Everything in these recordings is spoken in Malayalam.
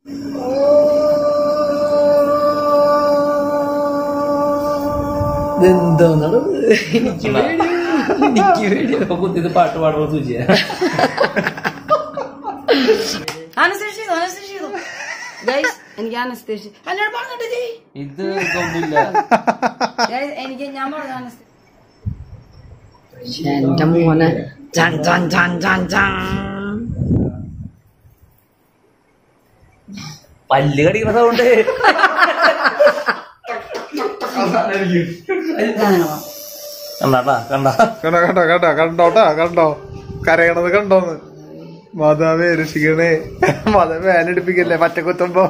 ഇതെന്തോന്നാണ് എനിക്ക് പേടി എനിക്ക് പേടി ഇപ്പൊ കുത്തിയത് പാട്ട് പാടുന്ന സൂചിയ അനസ്തേഷ്യ ചെയ്തു അനസ്തേഷ്യ ചെയ്തു ഗൈസ് എനിക്ക് അനസ്തേഷ്യ എന്നോട് പറഞ്ഞിട്ട് ചെയ്യ് ഇത് ഇതൊന്നുമില്ല Guys, എനിക്ക് ഞാൻ പറഞ്ഞു അനസ്തേഷ്യ എന്റെ മോനെ ചാൻ ചാൻ ചാൻ ചാൻ ചാൻ പല്ല് കടിക്കുന്ന സൗണ്ട് കണ്ടാ കണ്ടാ കണ്ടോ കണ്ടോ കണ്ടോ കണ്ടോട്ടാ കണ്ടോ കരയണത് കണ്ടോന്ന് മാതാവേ രക്ഷിക്കണേ മത വേനടിപ്പിക്കല്ലേ പറ്റ കുത്തുമ്പോ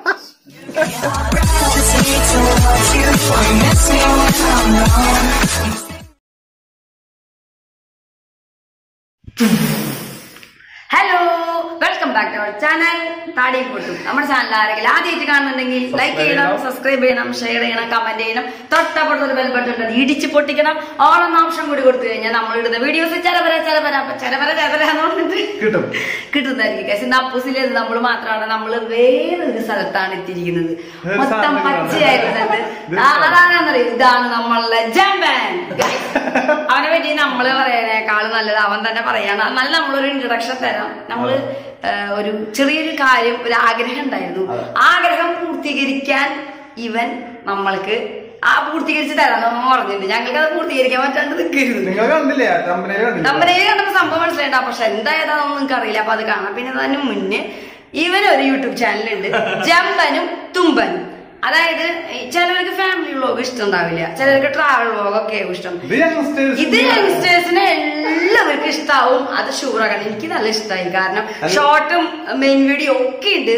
hello welcome back to our channel താടി പൊട്ടും നമ്മുടെ ചാനൽ ആരെങ്കിലും ആദ്യമായിട്ട് കാണുന്നുണ്ടെങ്കിൽ ലൈക്ക് ചെയ്യണം സബ്സ്ക്രൈബ് ചെയ്യണം ഷെയർ ചെയ്യണം കമന്റ് ചെയ്യണം തൊട്ടപ്പുറത്തൊരു ബെൽ ബട്ടൺ ഉണ്ട് ഇടിച്ച് പൊട്ടിക്കണം ഓളം ഓപ്ഷൻ കൂടി കൊടുത്തു കഴിഞ്ഞാൽ നമ്മൾ ഇടുന്ന വീഡിയോസ് ചിലവര ചിലവര അപ്പൊ ചിലവര ചിലവര എന്ന് പറഞ്ഞിട്ട് കിട്ടും കിട്ടുന്നതായിരിക്കും പക്ഷെ ഇന്ന് അപ്പൂസിലേത് നമ്മൾ മാത്രമാണ് നമ്മൾ വേറൊരു സ്ഥലത്താണ് എത്തിയിരിക്കുന്നത് വേറെ മൊത്തം സ്ഥലം പച്ചയായിരുന്നത് ഇത് അതാണെന്നറിയോ ഇതാണ് നമ്മളുടെ ജംബാൻ അവനെ പറ്റി നമ്മള് പറയാനേക്കാളും നല്ലത് അവൻ തന്നെ പറയാണ് എന്നാൽ നമ്മളൊരു ഇൻട്രഡക്ഷൻ തരാം നമ്മള് ആ, ഒരു ചെറിയൊരു കാര്യം ഒരു ആഗ്രഹം ഉണ്ടായിരുന്നു ആഗ്രഹം പൂർത്തീകരിക്കാൻ ഇവൻ നമ്മൾക്ക് ആ പൂർത്തീകരിച്ച് തരാന്ന് നമ്മ പറഞ്ഞിട്ടുണ്ട് ഞങ്ങൾക്ക് അത് പൂർത്തീകരിക്കാൻ പറ്റാണ്ട് നിൽക്കരുത് നിങ്ങൾ കണ്ടില്ലേ കമ്പനിയിൽ കണ്ടില്ലേ നമ്പരേല് കണ്ടപ്പോ സംഭവം മനസ്സിലായിട്ടാ പക്ഷെ എന്തായതാണെന്ന് നിങ്ങൾക്ക് അറിയില്ല അപ്പൊ അത് കാണാം പിന്നെ അതിന് മുന്നേ ഇവനൊരു യൂട്യൂബ് ചാനലുണ്ട് ജമ്പനും തുമ്പനും അതായത് ഈ ചിലവർക്ക് ഫാമിലി വ്ളോഗ് ഇഷ്ടം ഉണ്ടാവില്ല ചിലർക്ക് ട്രാവൽ വ്ളോഗ് ഒക്കെ ആവും ഇഷ്ടം ഇത് youngsters ഇത് യങ്സ്റ്റേഴ്സിന് എല്ലാവർക്കും ഇഷ്ടാവും അത് ഷുവറാണ് എനിക്ക് നല്ല ഇഷ്ടമായി കാരണം ഷോർട്ടും മെയിൻ വീഡിയോ ഒക്കെ ഉണ്ട്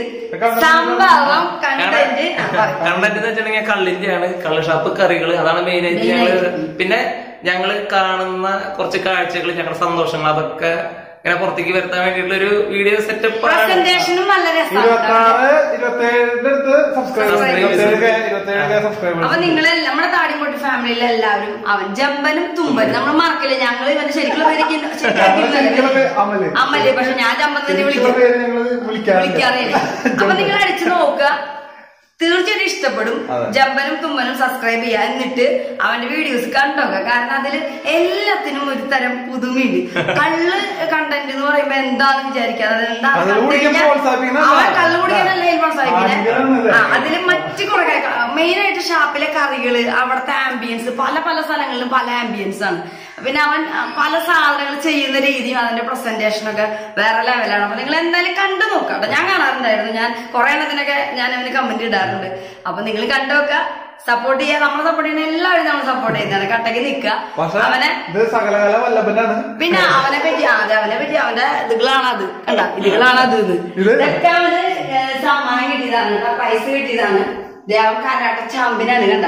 സംഭവം കണ്ടന്റ് കണ്ടന്റ് എന്ന് വെച്ചിട്ടുണ്ടെങ്കിൽ കള്ളിന്റെയാണ് കള്ള് ഷാപ്പ് കറികള് അതാണ് മെയിൻ ആയിട്ട് ഞങ്ങള് പിന്നെ ഞങ്ങള് കാണുന്ന കുറച്ച് കാഴ്ചകൾ ഞങ്ങളുടെ സന്തോഷങ്ങൾ അതൊക്കെ ഇങ്ങനെ പുറത്തേക്ക് വരുത്താൻ വേണ്ടിയിട്ടുള്ള ഒരു വീഡിയോ സെറ്റപ്പ് ആണ് പ്രസന്റേഷനും നല്ല ഇരുപത്തി രസമാണ് ആറ് ഇരുപത്തി ഏഴിന്റെ അടുത്ത് സബ്സ്ക്രൈബേഴ്സ് Subscribers. ഇരുപത്തി ഏഴ് ഇരുപത്തി ഏഴ് അപ്പൊ സബ്സ്ക്രൈബേഴ്സ് നിങ്ങൾ നമ്മുടെ താടിമോട്ട് ഫാമിലിയിലെ എല്ലാവരും അവൻ ജമ്പനും തുമ്പനും നമ്മൾ മറക്കില്ല ഞങ്ങൾ ഇവന്റെ ശരിക്കുള്ള പേര് എനിക്ക് ശരിക്കും ശരിക്കുള്ള പേര് അറിയില്ല. അമല്. അമല് പക്ഷെ ഞാൻ ജമ്പൻ തന്നെ ശരിക്കുള്ള വിളിക്കും പേര് ഞങ്ങള് വിളിക്കാറില്ല. വിളിക്കാറില്ല അപ്പൊ നിങ്ങൾ അടിച്ചു നോക്കുക തീർച്ചയായിട്ടും ഇഷ്ടപ്പെടും അതെ. ജമ്പനും തുമ്പനും സബ്സ്ക്രൈബ് ചെയ്യുക എന്നിട്ട് അവന്റെ വീഡിയോസ് കണ്ടോക്ക കാരണം അതിൽ എല്ലാത്തിനും ഒരു തരം പുതുമയുണ്ട് കള്ള് കണ്ടന്റ് എന്ന് പറയുമ്പോ എന്താന്ന് വിചാരിക്കാതെ അത് എന്താ കള്ള് കണ്ടു കുടിക്കാൻ കഴിഞ്ഞാൽ പ്രോത്സാഹിപ്പിക്കുന്ന അവൻ ആളാ. കള്ള് കുടിക്കാനല്ല ഈ പ്രോത്സാഹിപ്പിക്കുന്നത് ആചാരമല്ലേ? ആ അതില് മറ്റു കുറെ മെയിൻ ആയിട്ട് ഷാപ്പിലെ കറികള് അവിടുത്തെ ആംബിയൻസ് പല പല സ്ഥലങ്ങളിലും പല ആംബിയൻസ് ആണ് പിന്നെ അവൻ ആ, പല സാധനങ്ങൾ ചെയ്യുന്ന രീതിയും അതിന്റെ പ്രസന്റേഷൻ ഒക്കെ വേറെ ലെവലാണ് അപ്പൊ നിങ്ങൾ എന്തായാലും കണ്ടു നോക്കാം കേട്ടോ ഞാൻ കാണാറുണ്ടായിരുന്നു ഞാൻ കുറെ എണ്ണത്തിനൊക്കെ ഞാൻ അവന് കമന്റ് ഇടാറുണ്ട് അപ്പൊ നിങ്ങൾ കണ്ടു നോക്കുക സപ്പോർട്ട് ചെയ്യാൻ നമ്മളെ സപ്പോർട്ട് ചെയ്യുന്ന എല്ലാവരും നമ്മൾ സപ്പോർട്ട് ചെയ്യുന്നതാണ് കട്ടക്ക് നിൽക്കുക പക്ഷെ അവനെ ഇത് സകലകല വല്ലഭനാണ് പിന്നെ അവനെ പറ്റി ആ, അതെ അവനെ പറ്റി അവന്റെ ഇതുകളാണ് അത് കണ്ട ഇതുകളാണ് അത് ഇത് ഇത്? ഇതൊക്കെ അവന് ഏ, സമ്മാനം കിട്ടിയതാണ് കേട്ടോ പ്രൈസ് കിട്ടിയതാണ് ദേ, അവൻ കരാട്ട ചാമ്പ്യനാണ് കണ്ട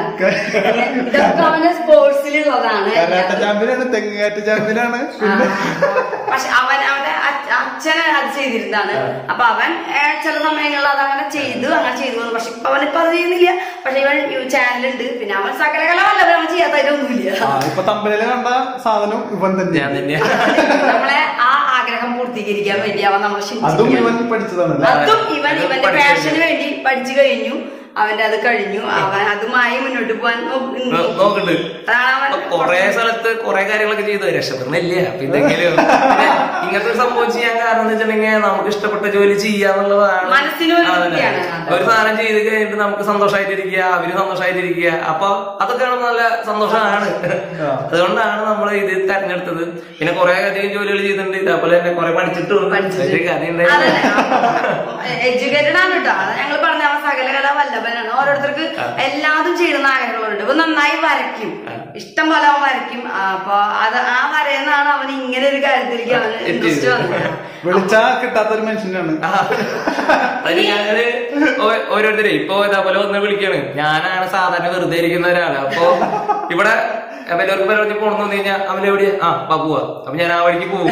ഇതൊക്കെ അവന് സ്പോർട്സിലുള്ളതാണ് കരാട്ട ചാമ്പ്യനാണ് തെങ്ങുകാറ്റ് ചാമ്പ്യനാണ് ആ, പക്ഷെ അവൻ അവന്റെ അച്ഛ- അച്ഛന് അത് ചെയ്തിരുന്നതാണ് അപ്പൊ അവൻ ഏ, ചില സമയങ്ങളിൽ അത് അങ്ങനെ ചെയ്തു അങ്ങനെ ചെയ്തു വന്നു പക്ഷെ ഇപ്പൊ അവൻ ഇപ്പൊ അത് ചെയ്യുന്നില്ല പക്ഷെ ഇവൻ ചാനലുണ്ട് പിന്നെ അവൻ സകലകല വല്ലവരും അവൻ ചെയ്യാത്തതിലൊന്നുമില്ല ആ ഇപ്പൊ തമ്പനില് കണ്ട സാധനം ഇവൻ ഞാൻ തന്നെയാണ് തന്നെയാ നമ്മളെ ആ ആഗ്രഹം പൂർത്തീകരിക്കാൻ വേണ്ടി അവൻ നമ്മളെ അതും ക്ഷണിച്ചിരിക്കുകയാണ്. ഇവൻ പഠിച്ചതാണ് അതും ഇവൻ അത് ഇവന്റെ പഠിച്ചു പാഷന് വേണ്ടി പഠിച്ചു കഴിഞ്ഞു അവന്റെ അത് കഴിഞ്ഞു അവൻ അതുമായി മുന്നോട്ട് പോകാൻ നോ- നോ- നോക്കുന്നുണ്ട് അതാണ് അവൻ അപ്പൊ കൊറേ സ്ഥലത്ത് കൊറേ കാര്യങ്ങളൊക്കെ ചെയ്തു രക്ഷപ്പെടുന്നില്ല അപ്പൊ ഇതെങ്കിലും പിന്നെ ഇങ്ങനത്തെ ഒരു സംഭവം ചെയ്യാൻ കാരണം എന്ന് വെച്ചിട്ടുണ്ടെങ്കിൽ നമുക്ക് ഇഷ്ടപ്പെട്ട ജോലി ചെയ്യാന്നുള്ളതാണ് മനസ്സിനൊരു അതന്നെ. തൃപ്തിയാണ് അത്. ഒരു സാധനം ചെയ്ത് കഴിഞ്ഞിട്ട് നമുക്ക് സന്തോഷമായിട്ടിരിക്കുക അവര് സന്തോഷമായിട്ടിരിക്കുക അപ്പൊ അതൊക്കെ കാണുമ്പോൾ നല്ല സന്തോഷമാണ് അതുകൊണ്ടാണ് നമ്മൾ ഇത് തെരഞ്ഞെടുത്തത് പിന്നെ കുറെ അധികം ജോലികൾ ചെയ്തിട്ടുണ്ട് ഇതേപോലെ തന്നെ കുറെ പഠിച്ചിട്ടുണ്ട് ഒരു കഥയുണ്ടായിരുന്നു എഡ്യൂക്കേറ്റഡ് ആണ് കേട്ടോ അത് ഞങ്ങൾ പറഞ്ഞ അവൻ സകലകല വല്ലഭനാണ് ഓരോരുത്തർക്ക് എല്ലാതും ചെയ്യുന്ന ആഗ്രഹങ്ങളുണ്ട് ഇപ്പൊ നന്നായി വരയ്ക്കും ഇഷ്ടം പോലെ അവൻ വരയ്ക്കും ആ, അപ്പൊ അത് ആ വരയെന്നാണ് അവൻ ഇങ്ങനെ ഒരു കാര്യത്തിലേക്ക് അവന് ഇൻട്രസ്റ്റ് വന്നത് വിളിച്ചാ കിട്ടാത്തൊരു മനുഷ്യനാണ് അതിന് ഞാന് ഓ- ഓരോരുത്തരെ ഇപ്പൊ ഇതേപോലെ വന്ന് വിളിക്കാണ് ഞാനാണ് സാധാരണ വെറുതെ ഇരിക്കുന്ന ഒരാള് അപ്പൊ ഇവിടെ എല്ലാവർക്കും പലവർക്ക് പോണെന്ന് പറഞ്ഞു കഴിഞ്ഞാൽ അവനെവിടെയാ ആ ബാബുവാ അപ്പൊ ഞാൻ ആ വഴിക്ക് പോകും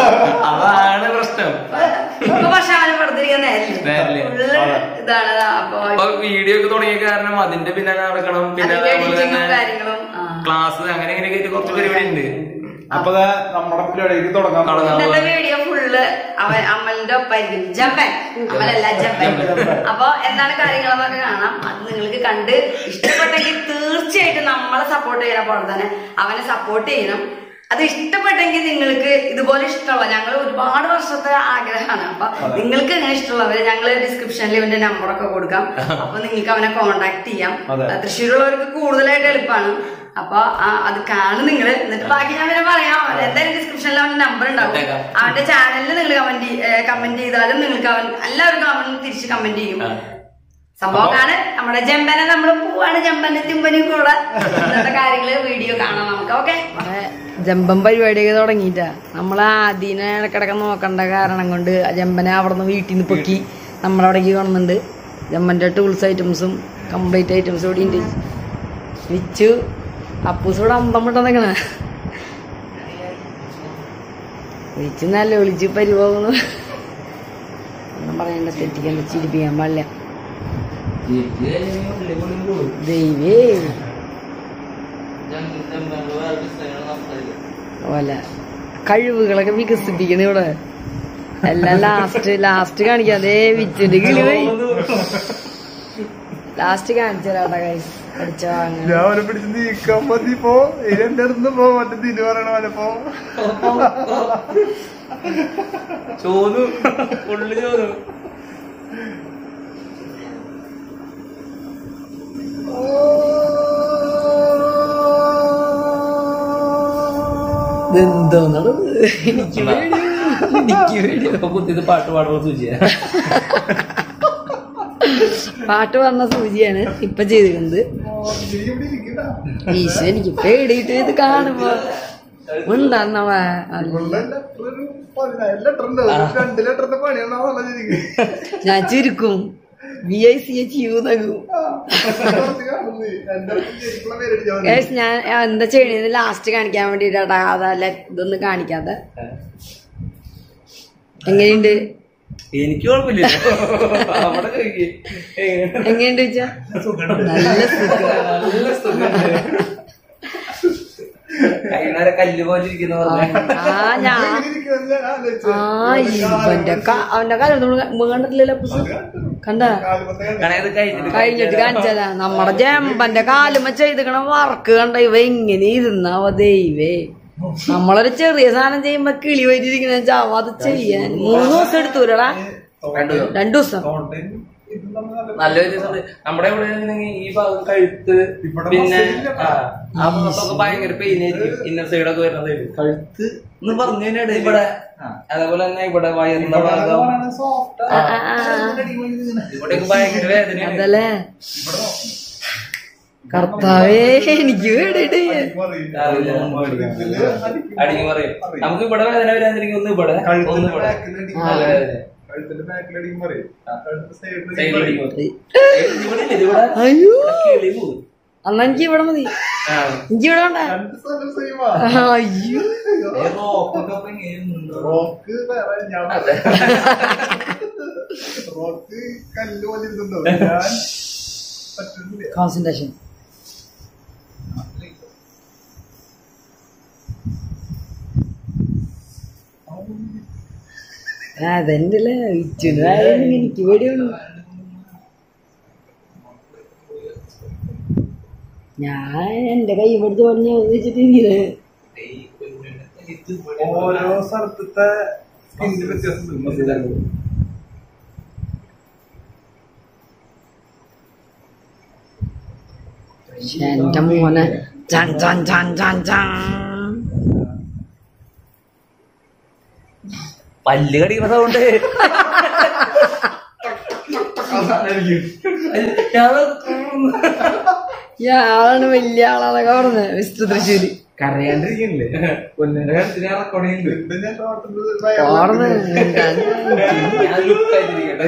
അതാണ് പ്രശ്നം ഇപ്പൊ പക്ഷെ അവന് വെറുതെ ഇരിക്കുന്ന നേരല്ലേ? ഫുള്ള് ഇതാണ് അപ്പൊ അപ്പൊ വീഡിയോ ഒക്കെ തുടങ്ങിയ കാരണം അതിന്റെ പിന്നാലെ നടക്കണം പിന്നെ അതിന്റെ അതുപോലെ എഡിറ്റിങ്ങും തന്നെ കാര്യങ്ങളും ആ. ക്ലാസ് അങ്ങനെ ഇങ്ങനെയൊക്കെ ആയിട്ട് കുറച്ച് പരിപാടി ഉണ്ട് അപ്പൊ ദാ നമ്മുടെ പരിപാടിക്ക് തുടങ്ങാൻ തുടങ്ങാം. ഇന്നത്തെ വീഡിയോ ഫുള്ള് അവൻ അമലിന്റെ ഒപ്പായിരിക്കും ജമ്പൻ അമലല്ല ജമ്പൻ അപ്പൊ എന്താണ് കാര്യങ്ങളെന്നൊക്കെ കാണാം അത് നിങ്ങൾക്ക് കണ്ട് ഇഷ്ടപ്പെട്ടെങ്കിൽ തീർച്ചയായിട്ടും നമ്മളെ സപ്പോർട്ട് ചെയ്യണ പോലെ തന്നെ അവനെ സപ്പോർട്ട് ചെയ്യണം അത് ഇഷ്ടപ്പെട്ടെങ്കിൽ നിങ്ങൾക്ക് ഇതുപോലെ ഇഷ്ടമുള്ള ഞങ്ങൾ ഒരുപാട് വർഷത്തെ ആഗ്രഹമാണ് അപ്പൊ നിങ്ങൾക്ക് എങ്ങനെ ഇഷ്ടമുള്ളവര് ഞങ്ങൾ ഡിസ്ക്രിപ്ഷനിൽ ഇവന്റെ നമ്പറൊക്കെ കൊടുക്കാം അപ്പൊ നിങ്ങൾക്ക് അവനെ കോണ്ടാക്ട് ചെയ്യാം അതെ. തൃശ്ശൂരുള്ളവർക്ക് കൂടുതലായിട്ട് എളുപ്പമാണ് അപ്പൊ ആ, അത് കാണും നിങ്ങൾ എന്നിട്ട് ബാക്കി ഞാൻ പിന്നെ പറയാം എന്തായാലും ഡിസ്ക്രിപ്ഷനിൽ അവന്റെ നമ്പർ ഉണ്ടാവും ഇട്ടേക്കാം. അവന്റെ ചാനലിൽ നിങ്ങൾ കമന്റ് കമന്റ് ചെയ്താലും നിങ്ങൾക്ക് അവൻ എല്ലാവർക്കും അവൻ തിരിച്ച് കമന്റ് ചെയ്യും ആ. സംഭവം കാണാൻ നമ്മുടെ ജമ്പനെ നമ്മൾ പോവാണ് ജമ്പനെ തിമ്പനും കൂടെ ഇന്നത്തെ കാര്യങ്ങള് വീഡിയോ കാണാം നമുക്ക് ഓക്കെ ജമ്പൻ പരിപാടിയൊക്കെ തുടങ്ങിയിട്ടാ നമ്മൾ ആദ്യനെ ഇടക്കിടക്ക് നോക്കണ്ട കാരണം കൊണ്ട് ആ ജമ്പനെ അവിടെ നിന്ന് വീട്ടിൽ നിന്ന് പൊക്കി നമ്മളവിടേക്ക് കൊണ്ടുണ്ട് ജമ്പന്റെ ടൂൾസ് ഐറ്റംസും കംപ്ലീറ്റ് ഐറ്റംസും ഇവിടെ ഉണ്ട് വിച്ചു അപ്പൂസ് ഇവിടെ അന്തം വിട്ടാ നിക്കണ വിച്ചു നല്ല വിളിച്ച് പരിപോകുന്നു ഒന്നും പറയണ്ട തെറ്റിക്കണ്ട ചിരിപ്പിക്കാൻ പാടില്ല ദൈവേ ഓല കഴിവുകളൊക്കെ വികസിപ്പിക്കണ ഇവിടെ എല്ലാം ലാസ്റ്റ് ലാസ്റ്റ് കാണിക്കാം അതേ വിച്ചിന്റെ കിളി പോയി ലാസ്റ്റ് കാണിച്ചു തരാട്ടാ കൈസ് അടിച്ച വാങ്ങ ഞാൻ അവനെ പിടിച്ച് നീക്കാൻ മതി പോ ഇനി എന്റെ അടുത്ത് പോ മറ്റേ തിരി പറയണ പോലെ പോ ചോന്നു ഉള്ളു ചോന്നു ഇതെന്തോന്നാണ് എനിക്ക് പേടി എനിക്ക് പേടി ഇപ്പൊ കുത്തിയത് പാട്ട് പാടുമ്പോ സൂചിയ പാട്ട് പറഞ്ഞ സൂചിയാണ് ഇപ്പൊ ചെയ്തിരുന്നത് നീ ഇവിടെ ഇരിക്കണ്ട. ഈശോ എനിക്ക് പേടിയിട്ട് ഇത് കാണുമ്പോ ഉണ്ടാന്നവ ഇവളുടെ letter ഒരു പതിനായിരം letter ഉണ്ട്. ഒരു രണ്ട് ലെറ്ററിന്റെ പണിയുണ്ടാവുള്ള ശരിക്കും ഞാൻ ചുരുക്കും V I C H U നകും കുറച്ച് കാണുന്നു. എന്റെ അടുത്ത് ശരിക്കുള്ള പേര് അടിച്ചാ മതി. Guys, ഞാൻ എന്താ ചെയ്യണത് ലാസ്റ്റ് കാണിക്കാൻ വേണ്ടിട്ടാ അതല്ല ഇതൊന്നും കാണിക്കാതെ എങ്ങനെയുണ്ട് എനിക്ക് കുഴപ്പമില്ല അവിടെ ചോദിക്ക്. എങ്ങനെ? എങ്ങനെയുണ്ട് വെച്ചാ നല്ല സുഖം നല്ല സുഖമുണ്ട് കൈമാരെ കല്ല് പോലെ ഇരിക്കുന്ന പറഞ്ഞ ആ ഞാൻ ഇങ്ങനെ ഇരിക്കുന്നത് ഞാൻ ആലോചിച്ചു. ആ ഇവന്റെ ക- അവന്റെ കാലം നമ്മൾ കണ്ടിട്ടില്ലല്ലോ പുസ് കണ്ട കാലുമത്തെ കണ്ടു. കണയത് കഴിഞ്ഞിട്ട് കഴിഞ്ഞിട്ട് കാണിച്ചതാ നമ്മടെ ജമ്പന്റെ കാലുമ ചെയ്തിക്കണ വർക്ക് കണ്ട ഇവ എങ്ങനെ ഇരുന്നാവ ദൈവേ നമ്മളൊരു ചെറിയ സാധനം ചെയ്യുമ്പോ കിളി വരിയിരിക്കുന്ന ചാവ അത് ചെയ്യാൻ മൂന്ന് ദിവസം എടുത്തൂലടാ രണ്ടു ദിവസം. രണ്ടു ദിവസം തോട്ടയും ഇതും തമ്മിൽ നല്ല നല്ല വ്യത്യാസമുണ്ട് നമ്മുടെ ഇവിടെ ആണെന്നുണ്ടെങ്കിൽ ഈ ഭാഗം കഴുത്ത് ഇവിടെ പിന്നെ muscle ആ, ആ ഭാഗത്തൊക്കെ ഭയങ്കര പെയിൻ ആയിരിക്കും ഇന്നർ സൈഡൊക്കെ വരുന്നത് കഴുത്ത് എന്ന് പറഞ്ഞു കഴിഞ്ഞാൽ ഇവിടെ അതേപോലെ തന്നെ ഇവിടെ വയറിന്റെ ഭാഗം പറയണ soft ആ. ആ, ആ, ആ. ഇവിടെയൊക്കെ ഭയങ്കര വേദനയാണ് അതല്ലേ കർത്താവേ എനിക്ക് വേണ്ടിട്ട് രാവിലെ ഇതില് അടിക്കും. അടിങ്ങി പറയും നമുക്ക് ഇവിടെ വേദന വരാതിരിക്കും ഒന്ന് ഇവിടെ ഒന്ന് കഴുത്തിന്റെ ഇവിടെ back ല് അടിക്കും. നല്ല വേദന കഴുത്തിന്റെ back ല് അടിക്കും പറയും. കഴുത്തിന്റെ side ല് സൈഡിൽ അടിക്കും അടിക്കും പറയും. ഇവിടെ ഇല്ല, ഇതിവിടെ അയ്യോ ഇവിടെ കിളി പോകും അന്നാ എനിക്ക് ഇവിടെ മതി ആ. എനിക്ക് ഇവിടെ വേണ്ട രണ്ട് സ്ഥലം same ആ. അയ്യോ ഈ റോപ്പൊക്കെ ഇപ്പൊ ഇങ്ങനെയുണ്ടോ? റോക്ക് വേറെ ഞാൻ റോക്ക് കല്ല് പോലെ ഇരുന്നുണ്ടോ ഞാൻ പറ്റുന്നില്ല കോൺസെൻട്രേഷൻ അതെന്റെ ഇച്ചുന് എനിക്ക് പേടിയാണ് ഞാൻ എന്റെ കൈ പിടിച്ച് പറഞ്ഞു വെച്ചിട്ട് ഇങ്ങനെ ഓരോ സ്ഥലത്തെ സ്കിന്നിന് വ്യത്യാസം എന്റെ മോനെ ചാൻ ചാൻ ചാൻ ചാൻ ചാൻ പല്ല് കടിക്കുന്ന സൗണ്ട് ഇയാളാണ് വലിയ ആളാന്നൊക്കെ പറഞ്ഞത് മിസ്റ്റർ തൃശ്ശൂര് കരയാണ്ടിരിക്കണില്ലേ പൊന്നിന്റെ കാര്യത്തിന് റെക്കോർഡിംഗ് ഉണ്ട് ഞാൻ ഷോർട്ട് ഓർന്ന് ഞാൻ ലുക്കായിട്ടിരിക്കട്ടെ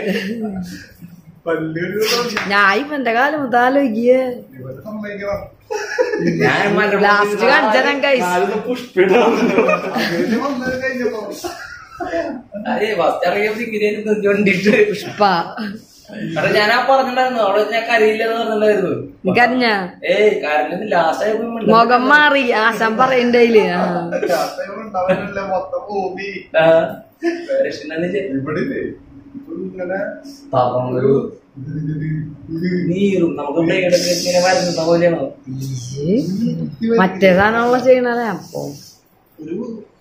പല്ല് കടിക്കുന്ന ഞാൻ ഇപ്പൊ എന്റെ കാലം മുതൽ ആലോചിക്കേ ഇവരെ സമ്മതിക്കണം ഞാൻ മറ്റേ Last കാണിച്ചതാ guys. നാലിന്ന് പുഷ്പിടാം അങ്ങനെ വന്നത് കഴിഞ്ഞപ്പോ അതെ ഫസ്റ്റ് ഇറങ്ങിയ സിഗരറ്റ് വണ്ടിട്ട് പുഷ്പ അവിടെ ഞാൻ ആ പറഞ്ഞിട്ടുണ്ടായിരുന്നു അവിടെ ഞാൻ കരയില്ല എന്ന് പറഞ്ഞിട്ടുണ്ടായിരുന്നു എനിക്കറിഞ്ഞ ഏയ് കരഞ്ഞിട്ട് ലാസ്റ്റ് ആയപ്പോ മിണ്ടണ്ട. മുഖം മാറി ആശാൻ പറയണ്ടേല് ആ ഉണ്ടാവാനല്ലേ മൊത്തം ഭൂമി ആ, രക്ഷിതാന്ന് വെച്ചാ ഇവിടെ ഇല്ലേ? ഇപ്പൊ ഇങ്ങനെ പാപം ഒരു നീറും നമുക്ക് ബ്ലേഡ് ഒക്കെ ഇങ്ങനെ വരുന്ന പോലെയാണോ മറ്റേ സാധനമുള്ള ചെയ്യണല്ലേ അപ്പൊ ഒരു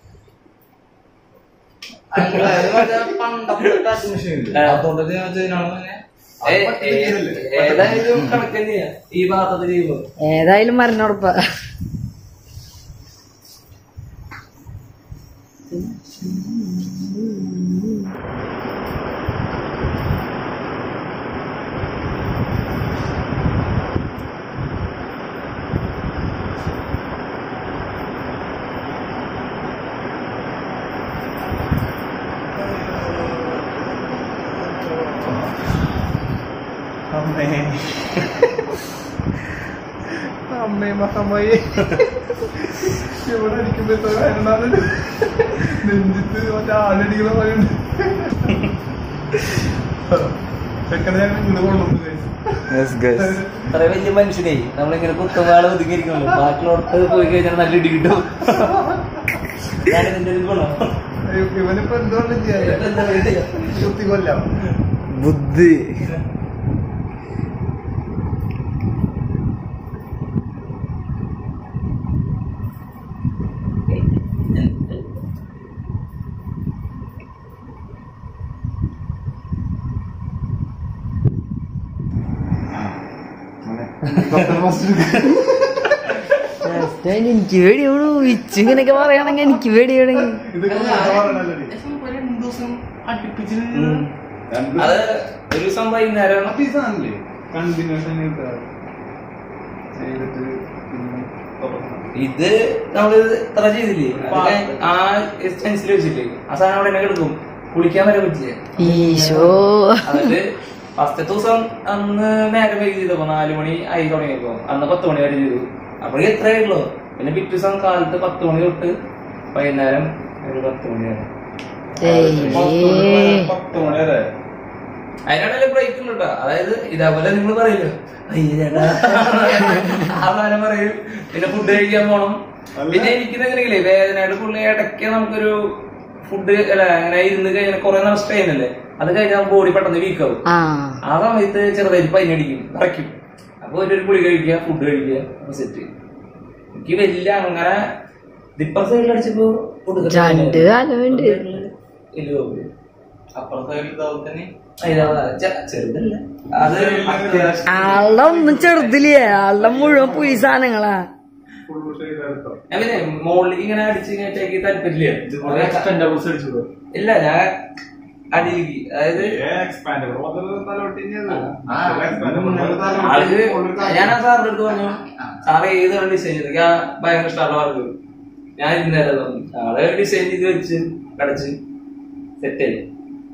ഏ- ഏ- ഏതായാലും കണക്ക് തന്നെയാ ഈ ഭാഗത്ത് ചെയ്യുമ്പോ ഏതായാലും മരണോടപ്പ അമ്മേ അമ്മേ മഹമ്മയെ ഇവിടെ അടിക്കുമ്പോ എത്ര വേദനാണ് നെഞ്ചിത്ത് മറ്റേ ആളടിക്കണ പോലെയുണ്ട് ചെക്കനെ ഞാൻ ഇങ്ങോട്ട് കൊണ്ടുവന്നു അത്ര വലിയ മനുഷ്യനെ നമ്മളിങ്ങനെ കുത്തവാള് ഒതുങ്ങിയിരിക്കുള്ളൂ ബാക്കിലോട്ട് പോയി കഴിഞ്ഞാൽ നല്ല ഇടി കിട്ടും ഞാൻ ഇതിന്റെ ഒരു ഗുണം ഇവനിപ്പോ എന്തുകൊണ്ട് ഇപ്പൊ എന്താ പറയാ? കുത്തി കൊല്ലാം ബുദ്ധി എനിക്ക് പേടിയോളൂ വിച്ച് ഇങ്ങനെയൊക്കെ പറയാണെങ്കിൽ എനിക്ക് പേടിയോടെ ഇതൊക്കെ നേരെ പറയണല്ലോ ഉം. അത് ഒരു ദിവസം വൈകുന്നേരം കണ്ടിന്യൂഷൻ ചെയ്തിട്ട് പിന്നെ തുറക്കണം. ഇത് നമ്മള് ഇത്ര ചെയ്തില്ലേ അതൊക്കെ ആ എക്സ്റ്റൻസിൽ വെച്ചില്ലേ ആ സാധനം അവിടെ തന്നെ കിടക്കും കുളിക്കാൻ വരെ പറ്റില്ല ഈശോ എന്നിട്ട് ഫസ്റ്റത്തെ ദിവസം അന്ന് നേരം വൈകി ചെയ്തപ്പോ നാലു മണി ആയി തുടങ്ങിയപ്പോ അന്ന് പത്ത് മണി വരെ ചെയ്തു അപ്പോഴേ എത്രയേ ഉള്ളൂ പിന്നെ പിറ്റേ ദിവസം കാലത്ത് പത്ത് മണി തൊട്ട് വൈകുന്നേരം ഒരു പത്ത് മണി വരെ ഏയ് പത്ത് മണി വരെ അതിനാണല്ലേ ബ്രേക്ക് ഉണ്ട് കേട്ടോ അതായത് ഇതേപോലെ നിങ്ങൾ പറയില്ലോ അയ്യടാ ആ സാധനം പറയും പിന്നെ ഫുഡ് കഴിക്കാൻ പോണം പിന്നെ എനിക്കിതെങ്ങനെയില്ലേ വേദനയുടെ പുള്ളി ഇടയ്ക്ക് നമുക്കൊരു ഫുഡ് അല്ല അങ്ങനെ ഇരുന്ന് കഴിഞ്ഞാൽ കുറെ നാൾ സ്ട്രെയിൻ അല്ലേ അത് കഴിഞ്ഞാൽ ബോഡി പെട്ടെന്ന് വീക്ക് ആവും ആ ആ സമയത്ത് ചെറുതായിട്ട് പനിയടിക്കും വിറയ്ക്കും അപ്പൊ ഒരു ഗുളി കഴിക്കുക ഫുഡ് കഴിക്കുക സെറ്റ് എനിക്ക് വലിയ അങ്ങനെ ദിപ്പർ സൈഡിൽ അടിച്ചപ്പോ food രണ്ട് കാലമുണ്ട് അപ്പുറത്തെ തന്നെ ചെറുതല്ല അത് അത്യാവശ്യം ആളുടെ ഒന്നും ചെറുതില്ലേ ആളുടെ മുഴുവൻ പുലി സാധനങ്ങളാ ഫുൾ ഷെയ്ഡ് എടുത്തോ ഞാൻ പിന്നെ മുകളിലേക്ക് ഇങ്ങനെ അടിച്ച് കയറ്റാക്കി താല്പര്യമില്ല എക്സ്പെൻഡബിൾസ് അടിച്ചതോ ഇല്ല ഞാൻ അടിയിലേക്ക് അതായത് എക്സ്പാൻഡബിൾ തലോട്ടിഞ്ഞത് ആൾക്ക് ഞാൻ ആ സാറിന്റെ അടുത്ത് പറഞ്ഞു സാറ് ഏത് ഡിസൈൻ ചെയ്ത് ഞാൻ ഭയങ്കര ഇഷ്ടമുള്ള വർക്ക് ഞാൻ ഇന്നലെ തന്നു ആളെ ഡിസൈൻ ചെയ്ത് വെച്ച് കടച്ച് സെറ്റ് ആയി